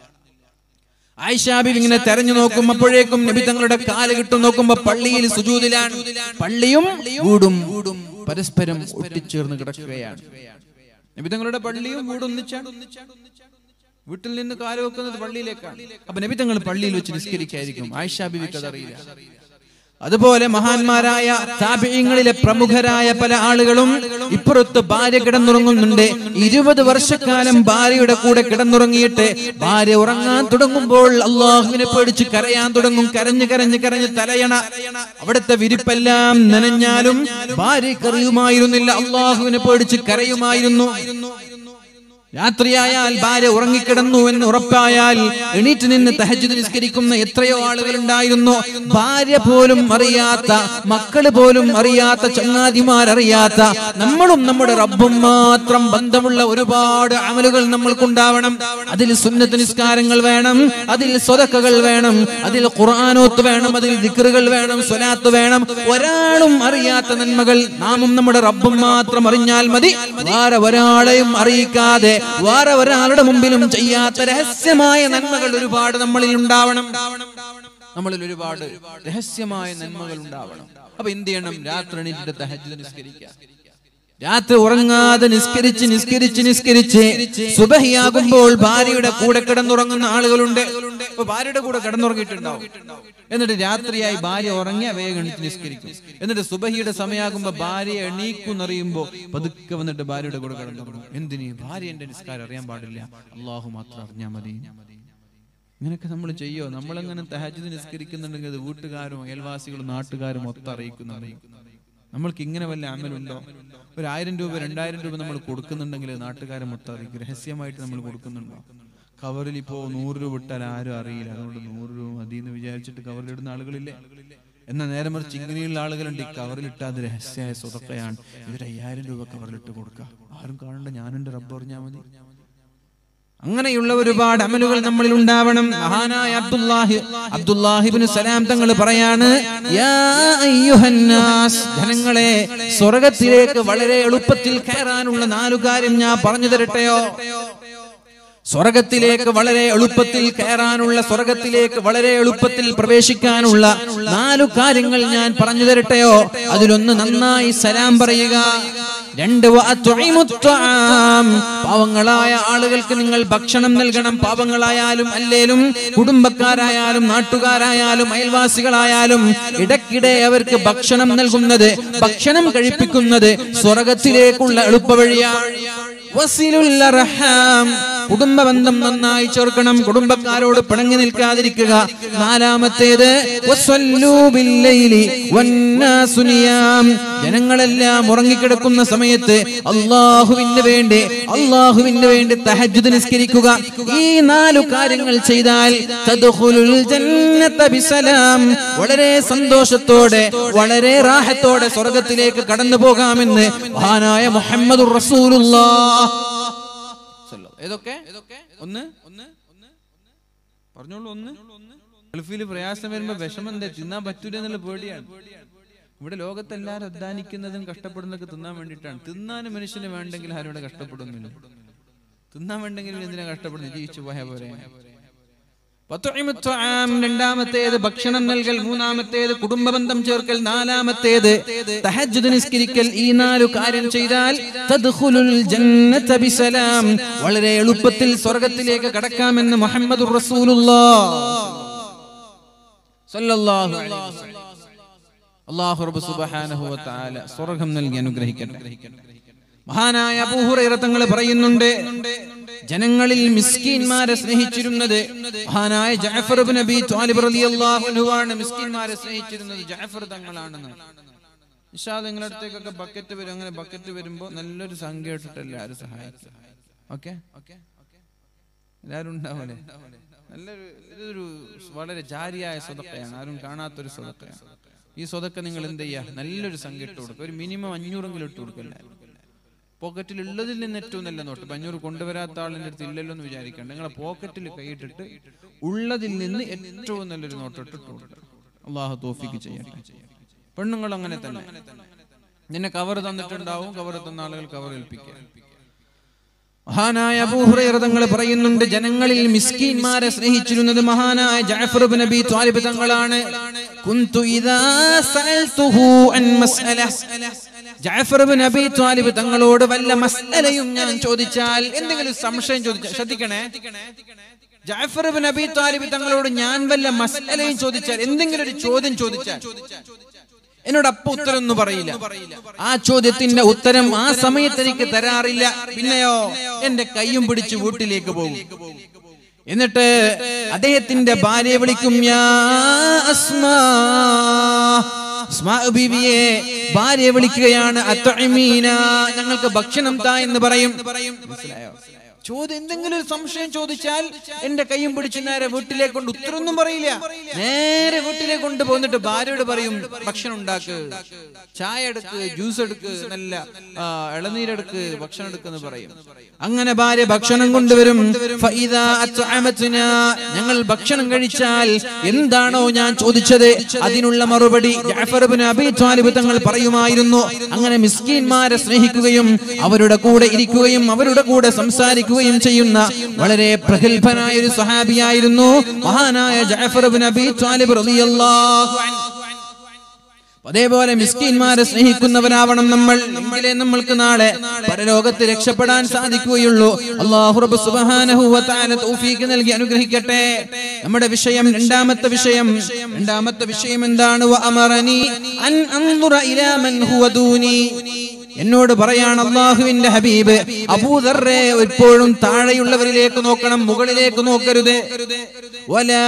ആയിഷാബി ഇങ്ങനെ തെരഞ്ഞു നോക്കും അപ്പോഴേക്കും നബി തങ്ങളുടെ കാല് കിട്ടും നോക്കുമ്പോ പള്ളിയിൽ സുജൂദിലാണ് പള്ളിയും വീടും പരസ്പരം ഒട്ടിച്ചേർന്ന് കിടക്കുകയാണ് നബി തങ്ങളുടെ പള്ളിയും വീടും ഒന്നിച്ചാണ് വീട്ടിൽ നിന്ന് കാല് വെക്കുന്നത് പള്ളിയിലേക്കാണ് അപ്പൊ നബി തങ്ങൾ പള്ളിയിൽ വെച്ച് നിസ്കരിക്കായിരിക്കും ആയിഷാബിക്ക് അതറിയില്ല അതുപോലെ മഹാന്മാരായ താപിയങ്ങളിലെ പ്രമുഖരായ പല ആളുകളും ഇപ്പുറത്ത് ഭാര്യ കിടന്നുറങ്ങുന്നുണ്ട് ഇരുപത് വർഷക്കാലം ഭാര്യയുടെ കൂടെ കിടന്നുറങ്ങിയിട്ട് ഭാര്യ ഉറങ്ങാൻ തുടങ്ങുമ്പോൾ അള്ളാഹുവിനെ പേടിച്ച് കരയാൻ തുടങ്ങും കരഞ്ഞ് കരഞ്ഞ് കരഞ്ഞ് തലയണ അവിടുത്തെ വിരിപ്പെല്ലാം നനഞ്ഞാലും ഭാര്യയ്ക്ക് അറിയുമായിരുന്നില്ല അള്ളാഹുവിനെ പേടിച്ച് കരയുമായിരുന്നു രാത്രിയായാൽ ഭാര്യ ഉറങ്ങിക്കിടന്നു എന്ന് ഉറപ്പായാൽ എണീറ്റ് നിന്ന് തഹജ്ജുദ് നിസ്കരിക്കുന്ന എത്രയോ ആളുകൾ ഉണ്ടായിരുന്നു ഭാര്യ പോലും അറിയാത്ത മക്കള് പോലും അറിയാത്ത ചങ്ങാതിമാർ അറിയാത്ത നമ്മളും നമ്മുടെ റബ്ബും മാത്രം ബന്ധമുള്ള ഒരുപാട് അമലുകൾ നമ്മൾക്കുണ്ടാവണം അതിൽ സുന്നത്ത് നിസ്കാരങ്ങൾ വേണം അതിൽ സ്വതക്കകൾ വേണം അതിൽ ഖുർആാനോത്ത് വേണം അതിൽ ദിക്റുകൾ വേണം സ്വലാത്ത് വേണം ഒരാളും അറിയാത്ത നന്മകൾ നാമും നമ്മുടെ റബ്ബും മാത്രം അറിഞ്ഞാൽ മതി വേറെ ഒരാളെയും അറിയിക്കാതെ വേറെ ഒരാളുടെ മുമ്പിലും ചെയ്യാത്ത രഹസ്യമായ നന്മകൾ ഒരുപാട് നമ്മളിൽ ഉണ്ടാവണം നമ്മളിൽ ഒരുപാട് രഹസ്യമായ നന്മകൾ ഉണ്ടാവണം അപ്പൊ എന്ത് ചെയ്യണം രാത്രി എണീറ്റിട്ട് തഹജ്ജുദ് നിസ്കരിക്കുക രാത്രി ഉറങ്ങാതെ നിസ്കരിച്ച് നിസ്കരിച്ച് നിസ്കരിച്ച് സുബഹിയാകുമ്പോൾ ഭാര്യയുടെ കൂടെ കിടന്നുറങ്ങുന്ന ആളുകളുണ്ട് ഇപ്പൊ ഭാര്യയുടെ കൂടെ കിടന്നുറങ്ങിയിട്ടുണ്ടാവും എന്നിട്ട് രാത്രിയായി ഭാര്യ ഉറങ്ങിയ വേഗം എണീറ്റ് നിസ്കരിക്കും എന്നിട്ട് സുബഹിയുടെ സമയമാകുമ്പോ ഭാര്യ എണീക്കുന്നറിയുമ്പോ പതുക്കെ വന്നിട്ട് ഭാര്യയുടെ കൂടെ കിടന്നുറങ്ങും എന്തിന് ഭാര്യ എന്റെ നിസ്കാരം അറിയാൻ പാടില്ല അള്ളാഹു മാത്രം അറിഞ്ഞാൽ മതി ഇങ്ങനെയൊക്കെ നമ്മൾ ചെയ്യോ നമ്മളെങ്ങനെ തഹജ്ജുദ് നിസ്കരിക്കുന്നുണ്ടെങ്കിൽ അത് വീട്ടുകാരും അയൽവാസികളും നാട്ടുകാരും ഒത്ത് അറിയിക്കുന്നുണ്ട് നമ്മൾക്ക് ഇങ്ങനെ വല്ല അമലുണ്ടോ ഒരു ആയിരം രൂപ രണ്ടായിരം രൂപ നമ്മൾ കൊടുക്കുന്നുണ്ടെങ്കിൽ നാട്ടുകാരെ മൊത്തം അറിയിക്കും രഹസ്യമായിട്ട് നമ്മൾ കൊടുക്കുന്നുണ്ടോ കവറിൽ ഇപ്പോ നൂറ് രൂപ ഇട്ടാൽ ആരും അറിയില്ല അതുകൊണ്ട് നൂറ് രൂപ മതി എന്ന് വിചാരിച്ചിട്ട് കവറിലിടുന്ന ആളുകളില്ലേ എന്നാൽ നേരെ മറിച്ച് ഇങ്ങനെയുള്ള ആളുകളുണ്ട് ഈ കവറിലിട്ട് അത് രഹസ്യമായ സ്വതക്കയാണ് ഇവർ അയ്യായിരം രൂപ കവറിലിട്ട് കൊടുക്കുക ആരും കാണണ്ട ഞാനെന്റെ റബ്ബ് അറിഞ്ഞാൽ മതി അങ്ങനെയുള്ള ഒരുപാട് അമലുകൾ നമ്മളിൽ ഉണ്ടാവണം മഹാനായ അബ്ദുല്ലാഹി അബ്ദുല്ലാഹിബിന് സലാം തങ്ങൾ പറയാണ് യാ അയ്യുഹന്നാസ് ജനങ്ങളെ സ്വർഗത്തിലേക്ക് വളരെ എളുപ്പത്തിൽ കയറാനുള്ള നാലു കാര്യം ഞാൻ പറഞ്ഞു തരട്ടെയോ സ്വർഗത്തിലേക്ക് വളരെ എളുപ്പത്തിൽ കയറാനുള്ള സ്വർഗത്തിലേക്ക് വളരെ എളുപ്പത്തിൽ പ്രവേശിക്കാനുള്ള നാലു കാര്യങ്ങൾ ഞാൻ പറഞ്ഞു തരട്ടെയോ അതിലൊന്ന് നന്നായി സലാം പറയുക രണ്ട് വഅത്ഇമുത് ത്വആം. പാവങ്ങളായ ആളുകൾക്ക് നിങ്ങൾ ഭക്ഷണം നൽകണം പാവങ്ങളായാലും അല്ലേലും കുടുംബക്കാരായാലും നാട്ടുകാരായാലും അയൽവാസികളായാലും ഇടയ്ക്കിടെ അവർക്ക് ഭക്ഷണം നൽകുന്നത് ഭക്ഷണം കഴിപ്പിക്കുന്നത് സ്വർഗത്തിലേക്കുള്ള എളുപ്പവഴിയാണ് വസിലുൽ അർഹാം. കുടുംബബന്ധം നന്നായി ചേർക്കണം കുടുംബക്കാരോട് പിണങ്ങി നിൽക്കാതിരിക്കുക നാലാമത്തേത് വസ്വല്ലൂ ബില്ലൈലി വന്നാസു നിയാം. ജനങ്ങളെല്ലാം ഉറങ്ങിക്കിടക്കുന്ന സമയത്ത് അള്ളാഹുവിന് വേണ്ടി അള്ളാഹുവിന് വേണ്ടി തഹജ്ജുദ് നിസ്കരിക്കുക ഈ നാലു കാര്യങ്ങൾ ചെയ്താൽ തദ്ഖുലുൽ ജന്നത ബിസലാം. വളരെ സന്തോഷത്തോടെ വളരെ റാഹത്തോടെ സ്വർഗത്തിലേക്ക് കടന്നു പോകാമെന്ന് മഹാനായ മുഹമ്മദ് റസൂലുള്ളാഹ് ഏതൊക്കെ ഒന്ന് പറഞ്ഞോളൂ ഒന്ന് ഗൾഫിൽ പ്രയാസം വരുമ്പോ വിഷമം എന്താ തിന്നാൻ പറ്റൂല എന്നുള്ള പേടിയാണ് ഇവിടെ ലോകത്തെല്ലാരും അധ്വാനിക്കുന്നതും കഷ്ടപ്പെടുന്നതൊക്കെ തിന്നാൻ വേണ്ടിയിട്ടാണ് തിന്നാനും മനുഷ്യന് വേണ്ടെങ്കിൽ ആരോടെ കഷ്ടപ്പെടുന്നില്ല തിന്നാൻ വേണ്ടെങ്കിൽ എന്തിനാ കഷ്ടപ്പെടുന്നത് ജീവിച്ചു പോയ പോലെ ഫത്ഉഇമു ത്വആം രണ്ടാമത്തേത് ഭക്ഷണം നൽകൽ മൂന്നാമത്തേത് കുടുംബ ബന്ധം ചേർക്കൽ നാലാമത്തേത് തഹജ്ജുദ് നിസ്കരിക്കൽ ഈ നാലു കാര്യം ചെയ്താൽ തദ്ഖുലുൽ ജന്നത ബിസലാം വളരെ എളുപ്പത്തിൽ സ്വർഗ്ഗത്തിലേക്ക് കടക്കാമെന്ന് മുഹമ്മദുർ റസൂലുള്ളാഹ് സല്ലല്ലാഹു അലൈഹി വസല്ലം അല്ലാഹു റബ്ബ് സുബ്ഹാനഹു വ തആല സ്വർഗ്ഗം നൽകി അനുഗ്രഹിക്കട്ടെ മഹാനായ അബൂഹുറൈറ തങ്ങൾ പറയുന്നുണ്ട് ജനങ്ങളിൽ മിസ്കീന്മാരെ സ്നേഹിച്ചിരുന്നത് മഹാനായ ജഅഫർ ഇബ്നു നബി ത്വാലിബ് റളിയല്ലാഹു അൻഹു ആണ് മിസ്കീന്മാരെ സ്നേഹിച്ചിരുന്നത് ജഅഫർ തങ്ങളാണെന്ന് നിഷാദ് നിങ്ങളുടെ അടുത്തേക്കൊക്കെ ബക്കറ്റ് വരും അങ്ങനെ ബക്കറ്റ് വരുമ്പോൾ നല്ലൊരു സംഖ്യ ഇട്ടിട്ടല്ലേ ആരും സഹായിക്കും ഓക്കെ എല്ലാവരും ഉണ്ടാവല്ലേ നല്ലൊരു ഇതൊരു വളരെ ജാരിയായ സ്വതക്കയാണ് ആരും കാണാത്തൊരു സ്വതക്കയാണ് ഈ സ്വതക്ക നിങ്ങൾ എന്ത് ചെയ്യുക നല്ലൊരു സംഖ്യ ഇട്ട് കൊടുക്കുക ഒരു മിനിമം അഞ്ഞൂറെങ്കിലും ഇട്ട് കൊടുക്കല്ലേ പോക്കറ്റിൽ ഉള്ളതിൽ നിന്ന് ഏറ്റവും നല്ല നോട്ട് ഇപ്പൊ അഞ്ഞൂറ് കൊണ്ടുവരാത്ത ആളിന്റെ അടുത്ത് ഇല്ലല്ലോ എന്ന് വിചാരിക്കണ്ട നിങ്ങളെ പോക്കറ്റിൽ കൈയിട്ടിട്ട് ഉള്ളതിൽ നിന്ന് ഏറ്റവും നല്ലൊരു നോട്ട് ഇട്ടിട്ട് കൊടുക്കുക അള്ളാഹു തോഫിക്ക് ചെയ്യട്ടെ പെണ്ണുങ്ങൾ അങ്ങനെ തന്നെ നിന്നെ കവർ തന്നിട്ടുണ്ടാവും കവർ തന്ന ആളുകൾ കവർ ഏൽപ്പിക്കുക മഹാനായ അബൂഹുറൈറ തങ്ങൾ പറയുന്നുണ്ട് ജനങ്ങളിൽ മിസ്കീന്മാരെ സ്നേഹിച്ചിരുന്നത് മഹാനായ ജഅഫർ ഇബ്നു നബി ത്വാലിബ് തങ്ങളാണ് കുന്തു ഇദാ സഅൽതുഹു അൻ മസ്അല ജഅഫർ ഇബ്നു നബി ത്വാലിബ് തങ്ങളോട് വല്ല മസ്അലയും ഞാൻ ചോദിച്ചാൽ എന്തെങ്കിലും സംശയം ചോദിച്ചാൽ ശ്രദ്ധിക്കണേ ജഅഫർ ഇബ്നു നബി ത്വാലിബ് തങ്ങളോട് ഞാൻ വല്ല മസ്അലയും ചോദിച്ചാൽ എന്തെങ്കിലും ഒരു ചോദ്യം ചോദിച്ചാൽ എന്നോട് അപ്പൊ ഉത്തരം ഒന്നും പറയില്ല ആ ചോദ്യത്തിന്റെ ഉത്തരം ആ സമയത്ത് എനിക്ക് തരാറില്ല പിന്നെയോ എന്റെ കൈയും പിടിച്ച് വീട്ടിലേക്ക് പോകും എന്നിട്ട് അദ്ദേഹത്തിന്റെ ഭാര്യയെ വിളിക്കും യാ അസ്മാ അസ്മാ ബീവിയെ ഭാര്യയെ വിളിക്കുകയാണ് അത്വമീന ഞങ്ങൾക്ക് ഭക്ഷണം താ എന്ന് പറയും മനസ്സിലായോ ചോദ്യം എന്തെങ്കിലും ഒരു സംശയം ചോദിച്ചാൽ എന്റെ കൈയും പിടിച്ച് നേരെ വീട്ടിലേക്ക് കൊണ്ട് ഉത്തരവൊന്നും പറയില്ല നേരെ വീട്ടിലേക്ക് കൊണ്ട് പോന്നിട്ട് ഭാര്യയോട് പറയും ഭക്ഷണം ഉണ്ടാക്ക് ചായ എടുക്ക് ജ്യൂസ് എടുക്ക് നല്ല ആ, ഇളനീരെടുക്ക് ഭക്ഷണം എടുക്കെന്ന് പറയും അങ്ങനെ ഭാര്യ ഭക്ഷണം കൊണ്ടുവരും ഫഇദാ അത്അമത്നാ, ഞങ്ങൾ ഭക്ഷണം കഴിച്ചാൽ എന്താണോ ഞാൻ ചോദിച്ചത് അതിനുള്ള മറുപടി ജഅഫർ ഇബ്നു അബീ ത്വാലിബ് തങ്ങൾ പറയുമായിരുന്നു അങ്ങനെ മിസ്കീന്മാരെ സ്നേഹിക്കുകയും അവരുടെ കൂടെ ഇരിക്കുകയും അവരുടെ കൂടെ സംസാരിക്കുകയും ചെയ്യുന്ന വളരെ പ്രഗത്ഭനായ ഒരു സഹാബിയായിരുന്നു മഹാനായ ജഅഫർ ഇബ്നു അബീ ത്വാലിബ് റളിയല്ലാഹു അൻഹു അതേപോലെ മിസ്കിന്മാരെ സ്നേഹിക്കുന്നവരാവണം നമ്മൾ എങ്കിലേ നമ്മൾക്ക് നാളെ പരലോകത്ത് രക്ഷപ്പെടാൻ സാധിക്കുകയുള്ളൂ അള്ളാഹു റബ്ബ് സുബ്ഹാനഹു വ തആല തൗഫീഖ് നൽകി അനുഗ്രഹിക്കട്ടെ നമ്മുടെ വിഷയം രണ്ടാമത്തെ വിഷയം രണ്ടാമത്തെ വിഷയം എന്താണ് വ അമറനി അൻ അൻദുറ ഇലാ മൻ ഹുവ ദൂനി എന്നോട് പറയാണ് അള്ളാഹുവിന്റെ ഹബീബ് അബൂദർറെ എപ്പോഴും താഴെയുള്ളവരിലേക്ക് നോക്കണം മുകളിലേക്ക് നോക്കരുത് വലാ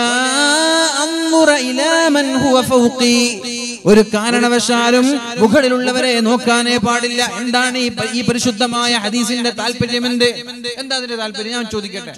അൻദുറ ഇലാ മൻ ഹുവ ഫൗഖി ഒരു കാരണവശാലും മുകളിലുള്ളവരെ നോക്കാനേ പാടില്ല എന്താണ് ഈ പ- ഈ പരിശുദ്ധമായ ഹദീസിന്റെ താല്പര്യം എന്ത് എന്താ അതിന്റെ താല്പര്യം ഞാൻ ചോദിക്കട്ടെ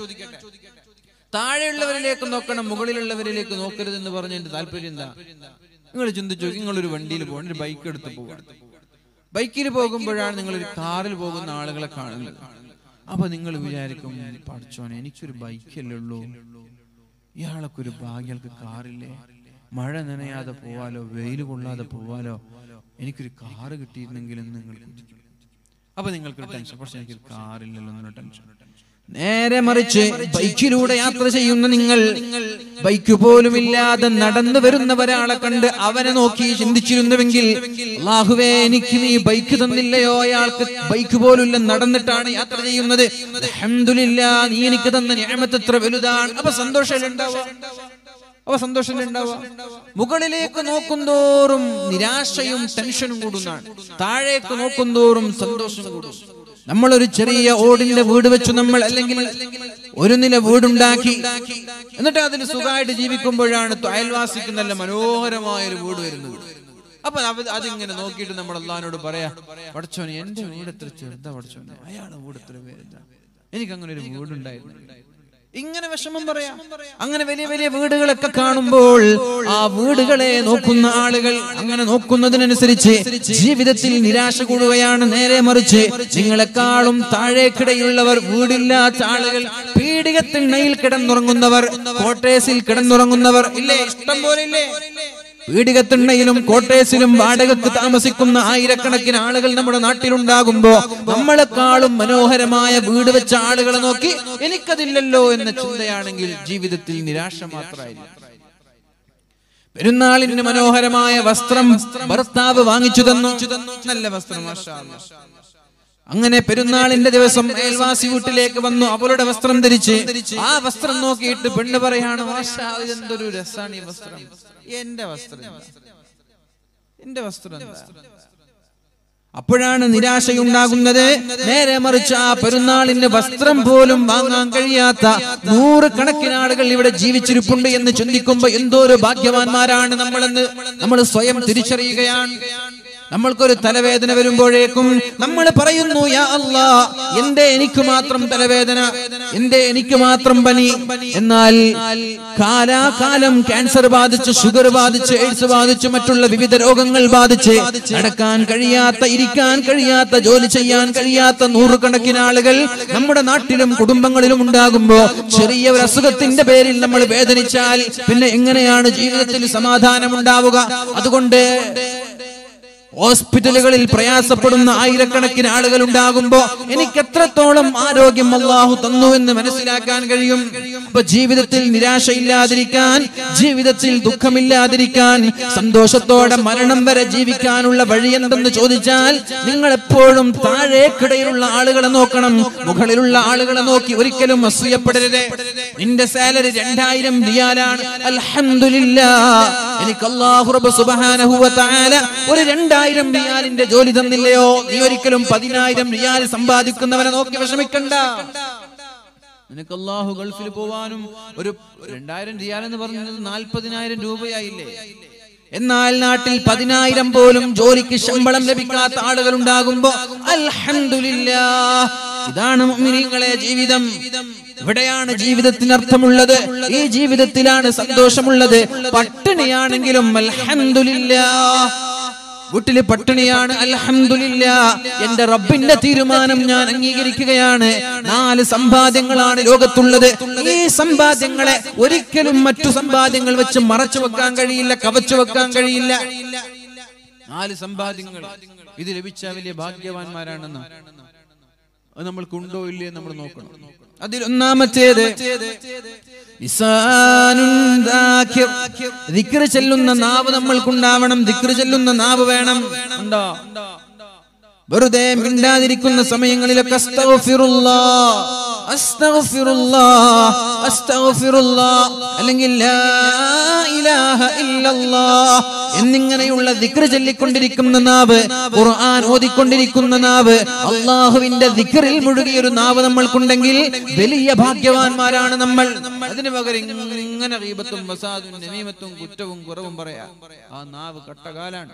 താഴെയുള്ളവരിലേക്ക് നോക്കണം മുകളിലുള്ളവരിലേക്ക് നോക്കരുത് എന്ന് പറഞ്ഞതിന്റെ താല്പര്യം എന്താ നിങ്ങൾ ചിന്തിച്ചു നിങ്ങൾ ഒരു വണ്ടിയിൽ പോകണം ഒരു ബൈക്ക് എടുത്ത് പോകണം ബൈക്കിൽ പോകുമ്പോഴാണ് നിങ്ങൾ ഒരു കാറിൽ പോകുന്ന ആളുകളെ കാണുന്നത് അപ്പൊ നിങ്ങൾ വിചാരിക്കും പഠിച്ചോനെ എനിക്കൊരു ബൈക്കല്ലേ ഉള്ളൂ ഇയാളൊക്കെ ഒരു ഭാഗ്യൾക്ക് കാറില്ലേ മഴ നനയാതെ പോവാലോ വെയിൽ കൊള്ളാതെ പോവാലോ എനിക്കൊരു കാറ് കിട്ടിയിരുന്നെങ്കിൽ എന്ന് നിങ്ങൾ ചിന്തിക്കും. അപ്പൊ നിങ്ങൾക്കൊരു ടെൻഷൻ പക്ഷെ എനിക്കൊരു കാറില്ലല്ലോ എന്നൊരു ടെൻഷൻ നേരെ മറിച്ച് ബൈക്കിലൂടെ യാത്ര ചെയ്യുന്ന നിങ്ങൾ ബൈക്ക് പോലും ഇല്ലാതെ നടന്നു വരുന്ന ഒരാളെ കണ്ട് അവനെ നോക്കി ചിന്തിച്ചിരുന്നുവെങ്കിൽ അള്ളാഹുവേ എനിക്ക് നീ ബൈക്ക് തന്നില്ലയോ അയാൾക്ക് ബൈക്ക് പോലും ഇല്ല നടന്നിട്ടാണ് യാത്ര ചെയ്യുന്നത് അൽഹംദുലില്ലാ നീ എനിക്ക് തന്ന ഞാമത്ത് എത്ര വലുതാണ് അപ്പൊ സന്തോഷം ഉണ്ടാവുക അപ്പൊ സന്തോഷം ഉണ്ടാവുക മുകളിലേക്ക് നോക്കുന്തോറും നിരാശയും ടെൻഷനും കൂടുന്നതാണ് താഴേക്ക് നോക്കുന്തോറും സന്തോഷം കൂടും നമ്മളൊരു ചെറിയ ഓടിന്റെ വീട് വെച്ചു നമ്മൾ അല്ലെങ്കിൽ ഒരു നില വീടുണ്ടാക്കി എന്നിട്ട് അതിൽ സുഖമായിട്ട് ജീവിക്കുമ്പോഴാണ് അയൽവാസിക്ക് നല്ല മനോഹരമായ ഒരു വീട് വരുന്നത് അപ്പൊ അവ- അതിങ്ങനെ നോക്കിയിട്ട് നമ്മൾ അള്ളഹാനോട് പറയാ പഠിച്ചോനെ എന്റെ വീട് എത്ര ചെറുതാ പഠിച്ചോനെ അയാളെ വീട് എത്ര പേരുതാ എനിക്ക് അങ്ങനെ ഒരു വീടുണ്ടായിരുന്നു ഇങ്ങനെ വിഷമം പറയാം അങ്ങനെ വലിയ വലിയ വീടുകളൊക്കെ കാണുമ്പോൾ ആ വീടുകളെ നോക്കുന്ന ആളുകൾ അങ്ങനെ നോക്കുന്നതിനനുസരിച്ച് ജീവിതത്തിൽ നിരാശ കൂടുകയാണ് നേരെ മറിച്ച് നിങ്ങളെക്കാളും താഴേക്കിടയിലുള്ളവർ വീടില്ലാത്ത ആളുകൾ പീഡികത്തിണ്ണയിൽ കിടന്നുറങ്ങുന്നവർ കോട്ടേഴ്സിൽ കിടന്നുറങ്ങുന്നവർ ഇല്ലേ ഇഷ്ടം പോലെ ഇല്ലേ പീഡികത്തിണ്ണയിലും കോട്ടേഴ്സിലും വാടകക്ക് താമസിക്കുന്ന ആയിരക്കണക്കിന് ആളുകൾ നമ്മുടെ നാട്ടിലുണ്ടാകുമ്പോ നമ്മളെക്കാളും മനോഹരമായ വീട് വെച്ച ആളുകളെ നോക്കി എനിക്കതില്ലല്ലോ എന്ന ചിന്തയാണെങ്കിൽ ജീവിതത്തിൽ നിരാശ മാത്രമായിരിക്കും പെരുന്നാളിന് മനോഹരമായ വസ്ത്രം ഭർത്താവ് വാങ്ങിച്ചു തന്നു നല്ല വസ്ത്രം മാഷാ അല്ലാ. അങ്ങനെ പെരുന്നാളിന്റെ ദിവസം അയൽവാസി വീട്ടിലേക്ക് വന്നു അവളുടെ വസ്ത്രം ധരിച്ച് ആ വസ്ത്രം നോക്കിയിട്ട് പെണ്ണ് പറയാണ് മാഷാ ഇതെന്തൊരു രസാണ് ഈ വസ്ത്രം എന്റെ വസ്ത്രം എന്താ? എന്റെ വസ്ത്രം എന്താ? അപ്പോഴാണ് നിരാശയുണ്ടാകുന്നത് നേരെ മറിച്ച് ആ പെരുന്നാളിന് വസ്ത്രം പോലും വാങ്ങാൻ കഴിയാത്ത നൂറുകണക്കിന് ആളുകൾ ഇവിടെ ജീവിച്ചിരിപ്പുണ്ട് എന്ന് ചിന്തിക്കുമ്പോ എന്തോ ഒരു ഭാഗ്യവാന്മാരാണ് നമ്മളെന്ന് നമ്മൾ സ്വയം തിരിച്ചറിയുകയാണ് നമ്മൾക്കൊരു തലവേദന വരുമ്പോഴേക്കും നമ്മൾ പറയുന്നു യാ അല്ലാ എന്റെ എനിക്ക് മാത്രം തലവേദന എന്റെ എനിക്ക് മാത്രം പനി എന്നാൽ കാലാകാലം ക്യാൻസർ ബാധിച്ച് ഷുഗർ ബാധിച്ച് എയ്ഡ്സ് ബാധിച്ച് മറ്റുള്ള വിവിധ രോഗങ്ങൾ ബാധിച്ച് നടക്കാൻ കഴിയാത്ത ഇരിക്കാൻ കഴിയാത്ത ജോലി ചെയ്യാൻ കഴിയാത്ത നൂറുകണക്കിന് ആളുകൾ നമ്മുടെ നാട്ടിലും കുടുംബങ്ങളിലും ഉണ്ടാകുമ്പോ ചെറിയ ഒരു അസുഖത്തിന്റെ പേരിൽ നമ്മൾ വേദനിച്ചാൽ പിന്നെ എങ്ങനെയാണ് ജീവിതത്തിൽ സമാധാനം ഉണ്ടാവുക അതുകൊണ്ട് ഹോസ്പിറ്റലുകളിൽ പ്രയാസപ്പെടുന്ന ആയിരക്കണക്കിന് ആളുകൾ ഉണ്ടാകുമ്പോ എനിക്ക് എത്രത്തോളം ആരോഗ്യം അള്ളാഹു തന്നു എന്ന് മനസ്സിലാക്കാൻ കഴിയും അപ്പൊ ജീവിതത്തിൽ നിരാശയില്ലാതിരിക്കാൻ ജീവിതത്തിൽ ദുഃഖമില്ലാതിരിക്കാൻ സന്തോഷത്തോടെ മരണം വരെ ജീവിക്കാനുള്ള വഴി എന്തെന്ന് ചോദിച്ചാൽ നിങ്ങൾ എപ്പോഴും താഴേക്കിടയിലുള്ള ആളുകളെ നോക്കണം മുകളിലുള്ള ആളുകളെ നോക്കി ഒരിക്കലും അസൂയപ്പെടരുത് നിന്റെ സാലറി രണ്ടായിരം റിയാലാണ് അൽഹംദുലില്ലാ എനിക്ക് അല്ലാഹു റബ്ബ് സുബ്ഹാനഹു വ തആല ഒരു രണ്ടായിരം റിയാലിന്റെ ജോലി തന്നില്ലയോ നീ ഒരിക്കലും പതിനായിരം റിയാൽ സമ്പാദിക്കുന്നവനെ നോക്കി വിഷമിക്കണ്ട നിനക്ക് അല്ലാഹു ഗൾഫിൽ പോവാനും ഒരു രണ്ടായിരം റിയാൽ എന്ന് പറഞ്ഞത് നാൽപ്പതിനായിരം രൂപയായില്ലേ എന്നാൽ നാട്ടിൽ പതിനായിരം പോലും ജോലിക്ക് ശമ്പളം ലഭിക്കാത്ത ആളുകൾ ഉണ്ടാകുമ്പോ അൽഹംദുലില്ലാ ഇതാണ് മുഅ്മിനീങ്ങളെ ജീവിതം ഇവിടെയാണ് ജീവിതത്തിന് അർത്ഥമുള്ളത് ഈ ജീവിതത്തിലാണ് സന്തോഷമുള്ളത് പട്ടിണിയാണെങ്കിലും അൽഹംദുലില്ലാ വീട്ടില് പട്ടിണിയാണ് അൽഹംദുലില്ല എന്റെ റബ്ബിന്റെ തീരുമാനം ഞാൻ അംഗീകരിക്കുകയാണ് നാല് സമ്പാദ്യങ്ങളാണ് ലോകത്തുള്ളത് ഈ സമ്പാദ്യങ്ങളെ ഒരിക്കലും മറ്റു സമ്പാദ്യങ്ങൾ വെച്ച് മറച്ചു വെക്കാൻ കഴിയില്ല കവച്ചു വെക്കാൻ കഴിയില്ല നാല് സമ്പാദ്യങ്ങൾ ഇത് ലഭിച്ച വലിയ ഭാഗ്യവാന്മാരാണെന്ന് അത് നമ്മൾക്കുണ്ടോ ഇല്ലേ നമ്മൾ നോക്കണം അതിൽ ഒന്നാമത്തേത് ലിസാനുൻ ദാക്കിർ. ദിക്റ് ചെല്ലുന്ന നാവ് നമ്മൾക്കുണ്ടാവണം ദിക്റ് ചെല്ലുന്ന നാവ് വേണം ഉണ്ടോ വെറുതെ മിണ്ടാതിരിക്കുന്ന സമയങ്ങളിലൊക്കെ അസ്തഗ്ഫിറുല്ലാ, അസ്തഗ്ഫിറുല്ലാ, അസ്തഗ്ഫിറുല്ലാ, അല്ലെങ്കിൽ ലാ ഇലാഹ ഇല്ലല്ലാ എന്നിങ്ങനെയുള്ള ദിക്റ് ചൊല്ലിക്കൊണ്ടിരിക്കുന്ന നാവ് ഖുർആൻ ഓതിക്കൊണ്ടിരിക്കുന്ന നാവ് അള്ളാഹുവിന്റെ ദിക്റിൽ മുഴുകിയ ഒരു നാവ് നമ്മൾക്കുണ്ടെങ്കിൽ വലിയ ഭാഗ്യവാന്മാരാണ് നമ്മൾ അതിന് പകരം ഇങ്ങനെ ഗീബത്തും വസാദും നമീമത്തും കുറ്റവും കുറവും പറയാ ആ നാവ് കട്ടകാലാണ്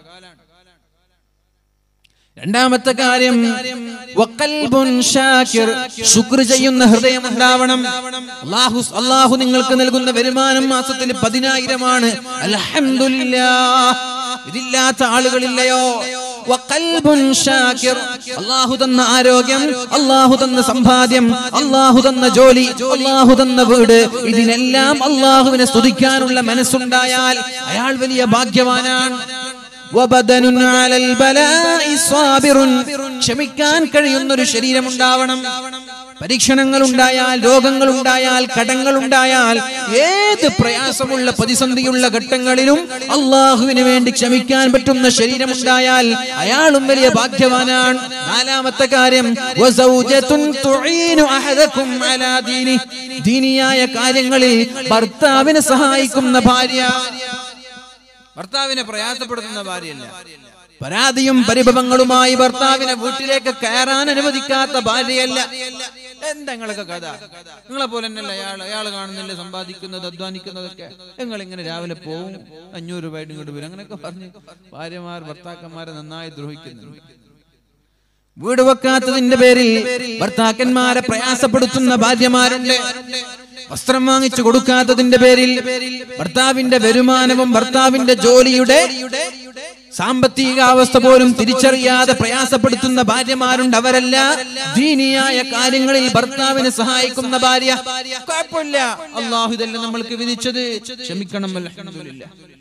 രണ്ടാമത്തെ കാര്യം വഖൽബുൻ ഷാക്കിർ ശുക്ർ ചെയ്യുന്ന ഹൃദയം ഉണ്ടാവണം അല്ലാഹു അല്ലാഹു നിങ്ങൾക്ക് നൽകുന്ന വരുമാനം മാസത്തിൽ പതിനായിരമാണ് അൽഹംദുലില്ലാ ഇതില്ലാത്ത ആളുകളില്ലയോ വഖൽബുൻ ഷാക്കിർ അല്ലാഹു തന്ന ആരോഗ്യം അല്ലാഹു തന്ന സമ്പാദ്യം അല്ലാഹു തന്ന ജോലി അല്ലാഹു തന്ന വീട് ഇതിനെല്ലാം അല്ലാഹുവിനെ സ്തുതിക്കാനുള്ള മനസ്സുണ്ടായാൽ അയാൾ വലിയ ഭാഗ്യവാനാണ് വബദനുൻ അലൽ ബലാഇ സ്വാബിറുൻ. ക്ഷമിക്കാൻ കഴിയുന്ന ഒരു ശരീരം ഉണ്ടാവണം പരീക്ഷണങ്ങൾ ഉണ്ടായാൽ രോഗങ്ങൾ ഉണ്ടായാൽ കടങ്ങൾ ഉണ്ടായാൽ ഏത് പ്രയാസമുള്ള പ്രതിസന്ധിയുള്ള ഘട്ടങ്ങളിലും അള്ളാഹുവിന് വേണ്ടി ക്ഷമിക്കാൻ പറ്റുന്ന ശരീരം ഉണ്ടായാൽ അയാളും വലിയ ഭാഗ്യവാനാണ് നാലാമത്തെ കാര്യം വസൗജത്തുൻ തുഈനു അഹദകും അലാ ദീനി. ദീനിയായ കാര്യങ്ങളിൽ ഭർത്താവിനെ സഹായിക്കുന്ന ഭാര്യ ഭർത്താവിനെ പ്രയാസപ്പെടുത്തുന്ന ഭാര്യയല്ല പരാതിയും പരിഭവങ്ങളുമായി ഭർത്താവിനെ വീട്ടിലേക്ക് കയറാൻ അനുവദിക്കാത്ത ഭാര്യയല്ല എന്താ നിങ്ങളൊക്കെ കഥ നിങ്ങളെ പോലെ തന്നെയല്ല അയാൾ അയാൾ കാണുന്നില്ല സമ്പാദിക്കുന്നത് അധ്വാനിക്കുന്നതൊക്കെ നിങ്ങൾ ഇങ്ങനെ രാവിലെ പോവും അഞ്ഞൂറ് രൂപയായിട്ട് ഇങ്ങോട്ട് വരും അങ്ങനെയൊക്കെ പറഞ്ഞ് ഭാര്യമാർ ഭർത്താക്കന്മാരെ നന്നായി ദ്രോഹിക്കുന്നു വീട് വെക്കാത്തതിന്റെ പേരിൽ ഭർത്താക്കന്മാരെ പ്രയാസപ്പെടുത്തുന്ന ഭാര്യമാരുണ്ട് വസ്ത്രം വാങ്ങിച്ചു കൊടുക്കാത്തതിന്റെ പേരിൽ ഭർത്താവിന്റെ വരുമാനവും ഭർത്താവിന്റെ ജോലിയുടെ സാമ്പത്തിക അവസ്ഥ പോലും തിരിച്ചറിയാതെ പ്രയാസപ്പെടുത്തുന്ന ഭാര്യമാരുണ്ട് അവരല്ല ദീനിയായ കാര്യങ്ങളിൽ ഭർത്താവിനെ സഹായിക്കുന്ന ഭാര്യ കുഴപ്പമില്ല അള്ളാഹു ഇതെല്ലാം നമ്മൾക്ക് വിധിച്ചത് ക്ഷമിക്കണം അൽഹംദുലില്ലാ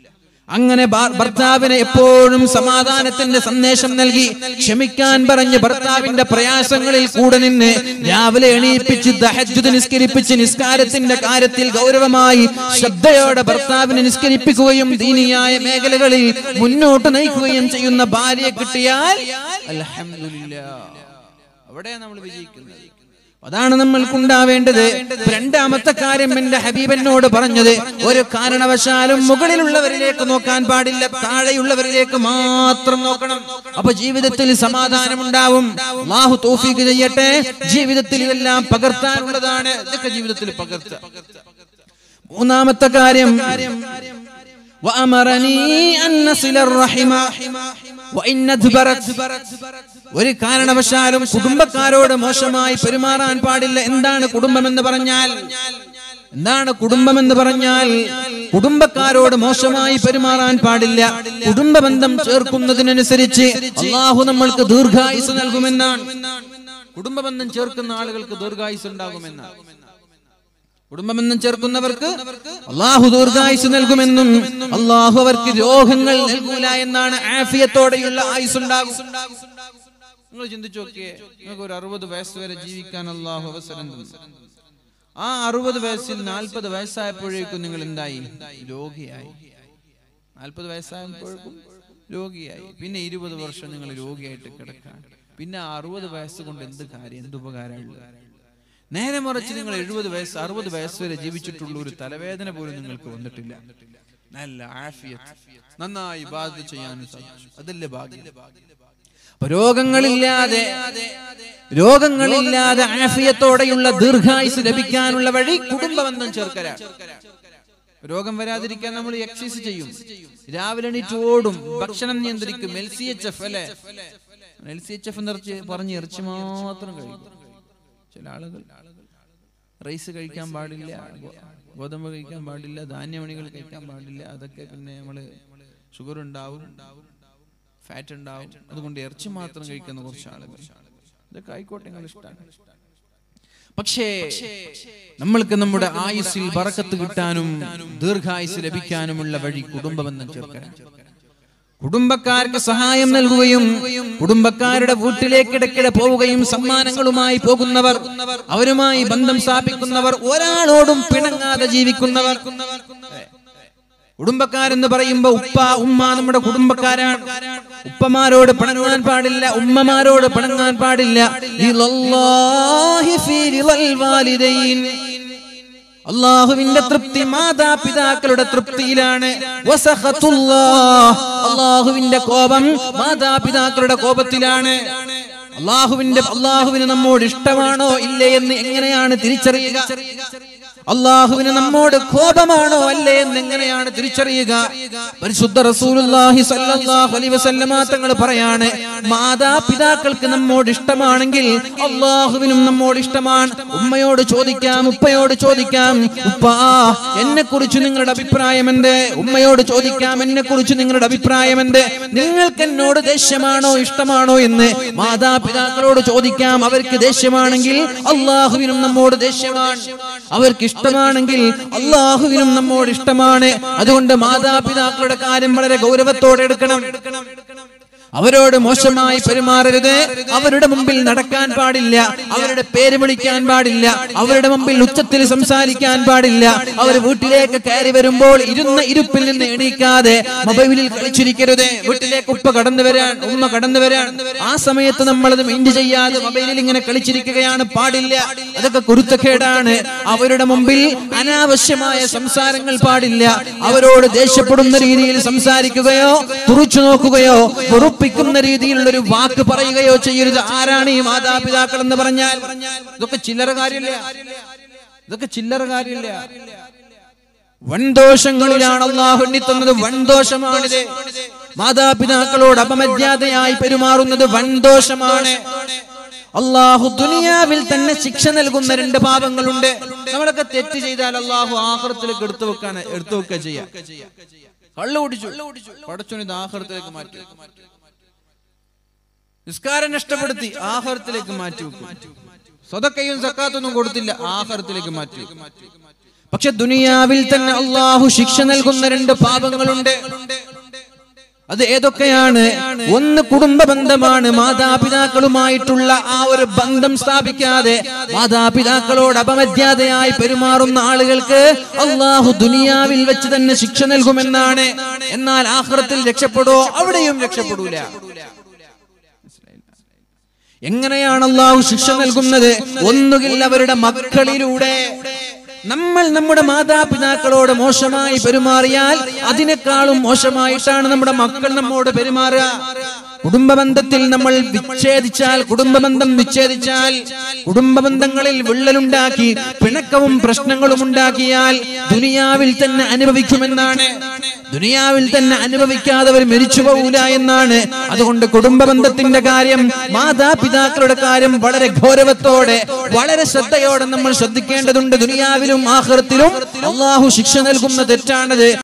അങ്ങനെ ഭ- ഭർത്താവിന് എപ്പോഴും സമാധാനത്തിന്റെ സന്ദേശം നൽകി ക്ഷമിക്കാൻ പറഞ്ഞ് ഭർത്താവിന്റെ പ്രയാസങ്ങളിൽ കൂടെ നിന്ന് രാവിലെ എണീപ്പിച്ച് ദഹജ്ജുദ് നിസ്കരിപ്പിച്ച് നിസ്കാരത്തിന്റെ കാര്യത്തിൽ ഗൗരവമായി ശ്രദ്ധയോടെ ഭർത്താവിനെ നിസ്കരിപ്പിക്കുകയും ദീനിയായ മേഖലകളിൽ മുന്നോട്ട് നയിക്കുകയും ചെയ്യുന്ന ഭാര്യയെ കിട്ടിയാൽ അൽഹംദുലില്ലാ അവിടെ നമ്മൾ വിജയിക്കുന്നത് അതാണ് നമ്മൾക്കുണ്ടാവേണ്ടത് രണ്ടാമത്തെ കാര്യം എന്റെ ഹബീബനോട് പറഞ്ഞത് ഒരു കാരണവശാലും മുകളിലുള്ളവരിലേക്ക് നോക്കാൻ പാടില്ല താഴെയുള്ളവരിലേക്ക് മാത്രം നോക്കണം അപ്പൊ ജീവിതത്തിൽ സമാധാനം ഉണ്ടാവും അള്ളാഹു തോഫീക്ക് ചെയ്യട്ടെ ജീവിതത്തിൽ ഇതെല്ലാം പകർത്താനുള്ളതാണ് ഇതൊക്കെ ജീവിതത്തിൽ പകർത്തുക മൂന്നാമത്തെ കാര്യം وأمرني أن نصل الرحم وإن ادبرت ഒരു കാരണവശാലും കുടുംബക്കാരോട് മോശമായി പെരുമാറാൻ പാടില്ല എന്താണ് കുടുംബം എന്ന് പറഞ്ഞാൽ എന്താണ് കുടുംബം എന്ന് പറഞ്ഞാൽ കുടുംബക്കാരോട് മോശമായി പെരുമാറാൻ പാടില്ല കുടുംബബന്ധം ചേർക്കുന്നതിനനുസരിച്ച് അള്ളാഹു നമ്മൾക്ക് ദീർഘായുസ് നൽകുമെന്നാണ് കുടുംബബന്ധം ചേർക്കുന്ന ആളുകൾക്ക് ദീർഘായുസ് ഉണ്ടാകുമെന്നാണ് കുടുംബബന്ധം ചേർക്കുന്നവർക്ക് അള്ളാഹു ദീർഘായുസ് നൽകുമെന്നും അള്ളാഹു അവർക്ക് രോഗങ്ങൾ നൽകൂല എന്നാണ് ആഫിയത്തോടെയുള്ള ആയുസ് ഉണ്ടാകും നിങ്ങൾ ചിന്തിച്ചു നോക്കിയേ നിങ്ങൾക്ക് ഒരു അറുപത് വയസ്സ് വരെ ജീവിക്കാൻ അള്ളാഹു അവസരം തന്നു ആ അറുപത് വയസ്സിൽ നാൽപ്പത് വയസ്സായപ്പോഴേക്കും നിങ്ങൾ എന്തായി രോഗിയായി നാൽപ്പത് വയസ്സായപ്പോഴേക്കും രോഗിയായി പിന്നെ ഇരുപത് വർഷം നിങ്ങൾ രോഗിയായിട്ട് കിടക്കാൻ പിന്നെ അറുപത് വയസ്സ് കൊണ്ട് എന്ത് കാര്യം എന്ത് ഉപകാരമുള്ള നേരെ മറിച്ച് നിങ്ങൾ എഴുപത് വയസ്സ് അറുപത് വയസ്സ് വരെ ജീവിച്ചിട്ടുള്ള ഒരു തലവേദന പോലും നിങ്ങൾക്ക് വന്നിട്ടില്ല നല്ല ആഫിയത്ത് നന്നായി ബാധ ചെയ്യാനും സാധിച്ചു അതല്ലേ ഭാഗ്യം അപ്പൊ രോഗങ്ങളില്ലാതെ രോഗങ്ങളില്ലാതെ ആഫിയത്തോടെയുള്ള ദീർഘായുസ് ലഭിക്കാനുള്ള വഴി കുടുംബബന്ധം ചേർക്കലാണ് രോഗം വരാതിരിക്കാൻ നമ്മൾ എക്സസൈസ് ചെയ്യും രാവിലെ എണീറ്റ് ഓടും ഭക്ഷണം നിയന്ത്രിക്കും എൽ സി എച്ച് എഫ് അല്ലെ എൽ സി എച്ച് എഫ് നിറച്ച് പറഞ്ഞ് ഇറച്ചി മാത്രം കഴിക്കും ചില ആളുകൾ റൈസ് കഴിക്കാൻ പാടില്ല ഗോ- ഗോതമ്പ് കഴിക്കാൻ പാടില്ല ധാന്യമണികൾ കഴിക്കാൻ പാടില്ല അതൊക്കെ പിന്നെ നമ്മള് ഷുഗർ ഉണ്ടാവും ഫാറ്റ് ഉണ്ടാവും അതുകൊണ്ട് ഇറച്ചി മാത്രം കഴിക്കുന്ന കുറച്ച് ആളുകൾ ഇതൊക്കെ ആയിക്കോട്ടെ നിങ്ങൾ ഇഷ്ടമാണ് പക്ഷേ നമ്മൾക്ക് നമ്മുടെ ആയുസ്സിൽ ബറക്കത്ത് കിട്ടാനും ദീർഘായുസ് ലഭിക്കാനുമുള്ള വഴി കുടുംബബന്ധം ചേർക്കാൻ കുടുംബക്കാർക്ക് സഹായം നൽകുകയും കുടുംബക്കാരുടെ വീട്ടിലേക്ക് ഇടയ്ക്കിടെ പോവുകയും സമ്മാനങ്ങളുമായി പോകുന്നവർ അവരുമായി ബന്ധം സ്ഥാപിക്കുന്നവർ ഒരാളോടും പിണങ്ങാതെ ജീവിക്കുന്നവർ കുടുംബക്കാരെന്ന് പറയുമ്പോ ഉപ്പ ഉമ്മ നമ്മുടെ കുടുംബക്കാരാണ് ഉപ്പമാരോട് പിണങ്ങാൻ പാടില്ല ഉമ്മമാരോട് പിണങ്ങാൻ പാടില്ല ലിലല്ലാഹി ഫീ റിളൽ വാലിദൈൻ. അള്ളാഹുവിന്റെ തൃപ്തി മാതാപിതാക്കളുടെ തൃപ്തിയിലാണ് വസഖത്തുല്ലാഹ്. അള്ളാഹുവിന്റെ കോപം മാതാപിതാക്കളുടെ കോപത്തിലാണ് അള്ളാഹുവിന്റെ അള്ളാഹുവിന് നമ്മോട് ഇഷ്ടമാണോ ഇല്ലേ എന്ന് എങ്ങനെയാണ് തിരിച്ചറിയുക അള്ളാഹുവിന് നമ്മോട് കോപമാണോ അല്ലേ എന്ന് എങ്ങനെയാണ് തിരിച്ചറിയുക പരിശുദ്ധ റസൂലുള്ളാഹി സ്വല്ലല്ലാഹു അലൈഹി വസല്ലമ തങ്ങൾ പറയാണ് മാതാപിതാക്കൾക്ക് നമ്മോട് ഇഷ്ടമാണെങ്കിൽ അള്ളാഹുവിനും നമ്മോട് ഇഷ്ടമാണ് ഉമ്മയോട് ചോദിക്കാം ഉപ്പയോട് ചോദിക്കാം ഉപ്പാ എന്നെ കുറിച്ച് നിങ്ങളുടെ അഭിപ്രായം എന്ത് ഉമ്മയോട് ചോദിക്കാം എന്നെ കുറിച്ച് നിങ്ങളുടെ അഭിപ്രായം എന്ത് നിങ്ങൾക്ക് എന്നോട് ദേഷ്യമാണോ ഇഷ്ടമാണോ എന്ന് മാതാപിതാക്കളോട് ചോദിക്കാം അവർക്ക് ദേഷ്യമാണെങ്കിൽ അള്ളാഹുവിനും നമ്മോട് ദേഷ്യമാണ് അവർക്ക് ഇഷ്ടമാണെങ്കിൽ അള്ളാഹുവിനും നമ്മോട് ഇഷ്ടമാണ് അതുകൊണ്ട് മാതാപിതാക്കളുടെ കാര്യം വളരെ ഗൗരവത്തോടെ എടുക്കണം അവരോട് മോശമായി പെരുമാറരുത് അവരുടെ മുമ്പിൽ നടക്കാൻ പാടില്ല അവരുടെ പേര് വിളിക്കാൻ പാടില്ല അവരുടെ മുമ്പിൽ ഉച്ചത്തിൽ സംസാരിക്കാൻ പാടില്ല അവർ വീട്ടിലേക്ക് കയറി വരുമ്പോൾ ഇരുന്ന ഇരുപ്പിൽ നിന്ന് എണീക്കാതെ മൊബൈലിൽ കളിച്ചിരിക്കരുത് വീട്ടിലേക്ക് ഉപ്പ കടന്നു വരാൻ ഉമ്മ കടന്നു വരാൻ ആ സമയത്ത് നമ്മളത് മൈൻഡ് ചെയ്യാതെ മൊബൈലിൽ ഇങ്ങനെ കളിച്ചിരിക്കുകയാണ് പാടില്ല അതൊക്കെ കുരുത്തക്കേടാണ് അവരുടെ മുമ്പിൽ അനാവശ്യമായ സംസാരങ്ങൾ പാടില്ല അവരോട് ദേഷ്യപ്പെടുന്ന രീതിയിൽ സംസാരിക്കുകയോ തുറച്ചു നോക്കുകയോ വെറുപ്പിക്കുന്ന രീതിയിലുള്ള ഒരു വാക്ക് പറയുകയോ ചെയ്യരുത് ആരാണ് ഈ മാതാപിതാക്കൾ എന്ന് പറഞ്ഞാൽ ഇതൊക്കെ ചില്ലറ കാര്യമില്ല ഇതൊക്കെ ചില്ലറ കാര്യമില്ല വൻദോഷങ്ങളിലാണ് അള്ളാഹു എണ്ണിത്തുന്നത് വൻദോഷമാണിത് മാതാപിതാക്കളോട് അപമര്യാദയായി പെരുമാറുന്നത് വൻദോഷമാണ് അള്ളാഹു ദുനിയാവിൽ തന്നെ ശിക്ഷ നൽകുന്ന രണ്ട് പാപങ്ങളുണ്ട് നമ്മളൊക്കെ തെറ്റ് ചെയ്താൽ അള്ളാഹു ആഹ്റത്തിലേക്ക് എടുത്തു വെക്കാൻ എടുത്തു വെക്കുക ചെയ്യാം കള്ളു കുടിച്ചു പടച്ചോന് ഇത് ആഹ്റത്തിലേക്ക് മാറ്റി നിസ്കാരം നഷ്ടപ്പെടുത്തി ആഹാരത്തിലേക്ക് മാറ്റി വെക്കും സ്വതക്കയും സക്കാത്തൊന്നും കൊടുത്തില്ല ആഹാരത്തിലേക്ക് മാറ്റി വെക്കും പക്ഷെ ദുനിയാവിൽ തന്നെ അള്ളാഹു ശിക്ഷ നൽകുന്ന രണ്ട് പാപങ്ങളുണ്ട് അത് ഏതൊക്കെയാണ് ഒന്ന് കുടുംബ ബന്ധമാണ് മാതാപിതാക്കളുമായിട്ടുള്ള ആ ഒരു ബന്ധം സ്ഥാപിക്കാതെ മാതാപിതാക്കളോട് അപമര്യാദയായി പെരുമാറുന്ന ആളുകൾക്ക് അള്ളാഹു ദുനിയാവിൽ വെച്ച് തന്നെ ശിക്ഷ നൽകുമെന്നാണ് എന്നാൽ ആഹ്റത്തിൽ രക്ഷപ്പെടോ അവിടെയും രക്ഷപ്പെടൂല എങ്ങനെയാണ് അള്ളാഹു ശിക്ഷ നൽകുന്നത് ഒന്നുകിൽ അവരുടെ മക്കളിലൂടെ നമ്മൾ നമ്മുടെ മാതാപിതാക്കളോട് മോശമായി പെരുമാറിയാൽ അതിനേക്കാളും മോശമായിട്ടാണ് നമ്മുടെ മക്കൾ നമ്മോട് പെരുമാറുക കുടുംബ ബന്ധത്തിൽ നമ്മൾ വിച്ഛേദിച്ചാൽ കുടുംബ ബന്ധം വിച്ഛേദിച്ചാൽ കുടുംബ ബന്ധങ്ങളിൽ വിള്ളലുണ്ടാക്കി പിണക്കവും പ്രശ്നങ്ങളും ഉണ്ടാക്കിയാൽ ദുനിയാവിൽ തന്നെ അനുഭവിക്കുമെന്നാണ് ദുനിയാവിൽ തന്നെ അനുഭവിക്കാതെ അവർ മരിച്ചു പോകൂല എന്നാണ് അതുകൊണ്ട് കുടുംബ ബന്ധത്തിന്റെ കാര്യം മാതാപിതാക്കളുടെ കാര്യം വളരെ ഗൗരവത്തോടെ വളരെ ശ്രദ്ധയോടെ നമ്മൾ ശ്രദ്ധിക്കേണ്ടതുണ്ട് ദുനിയാവിലും ആഹ്റത്തിലും അള്ളാഹു ശിക്ഷ നൽകുന്ന തെറ്റാണത്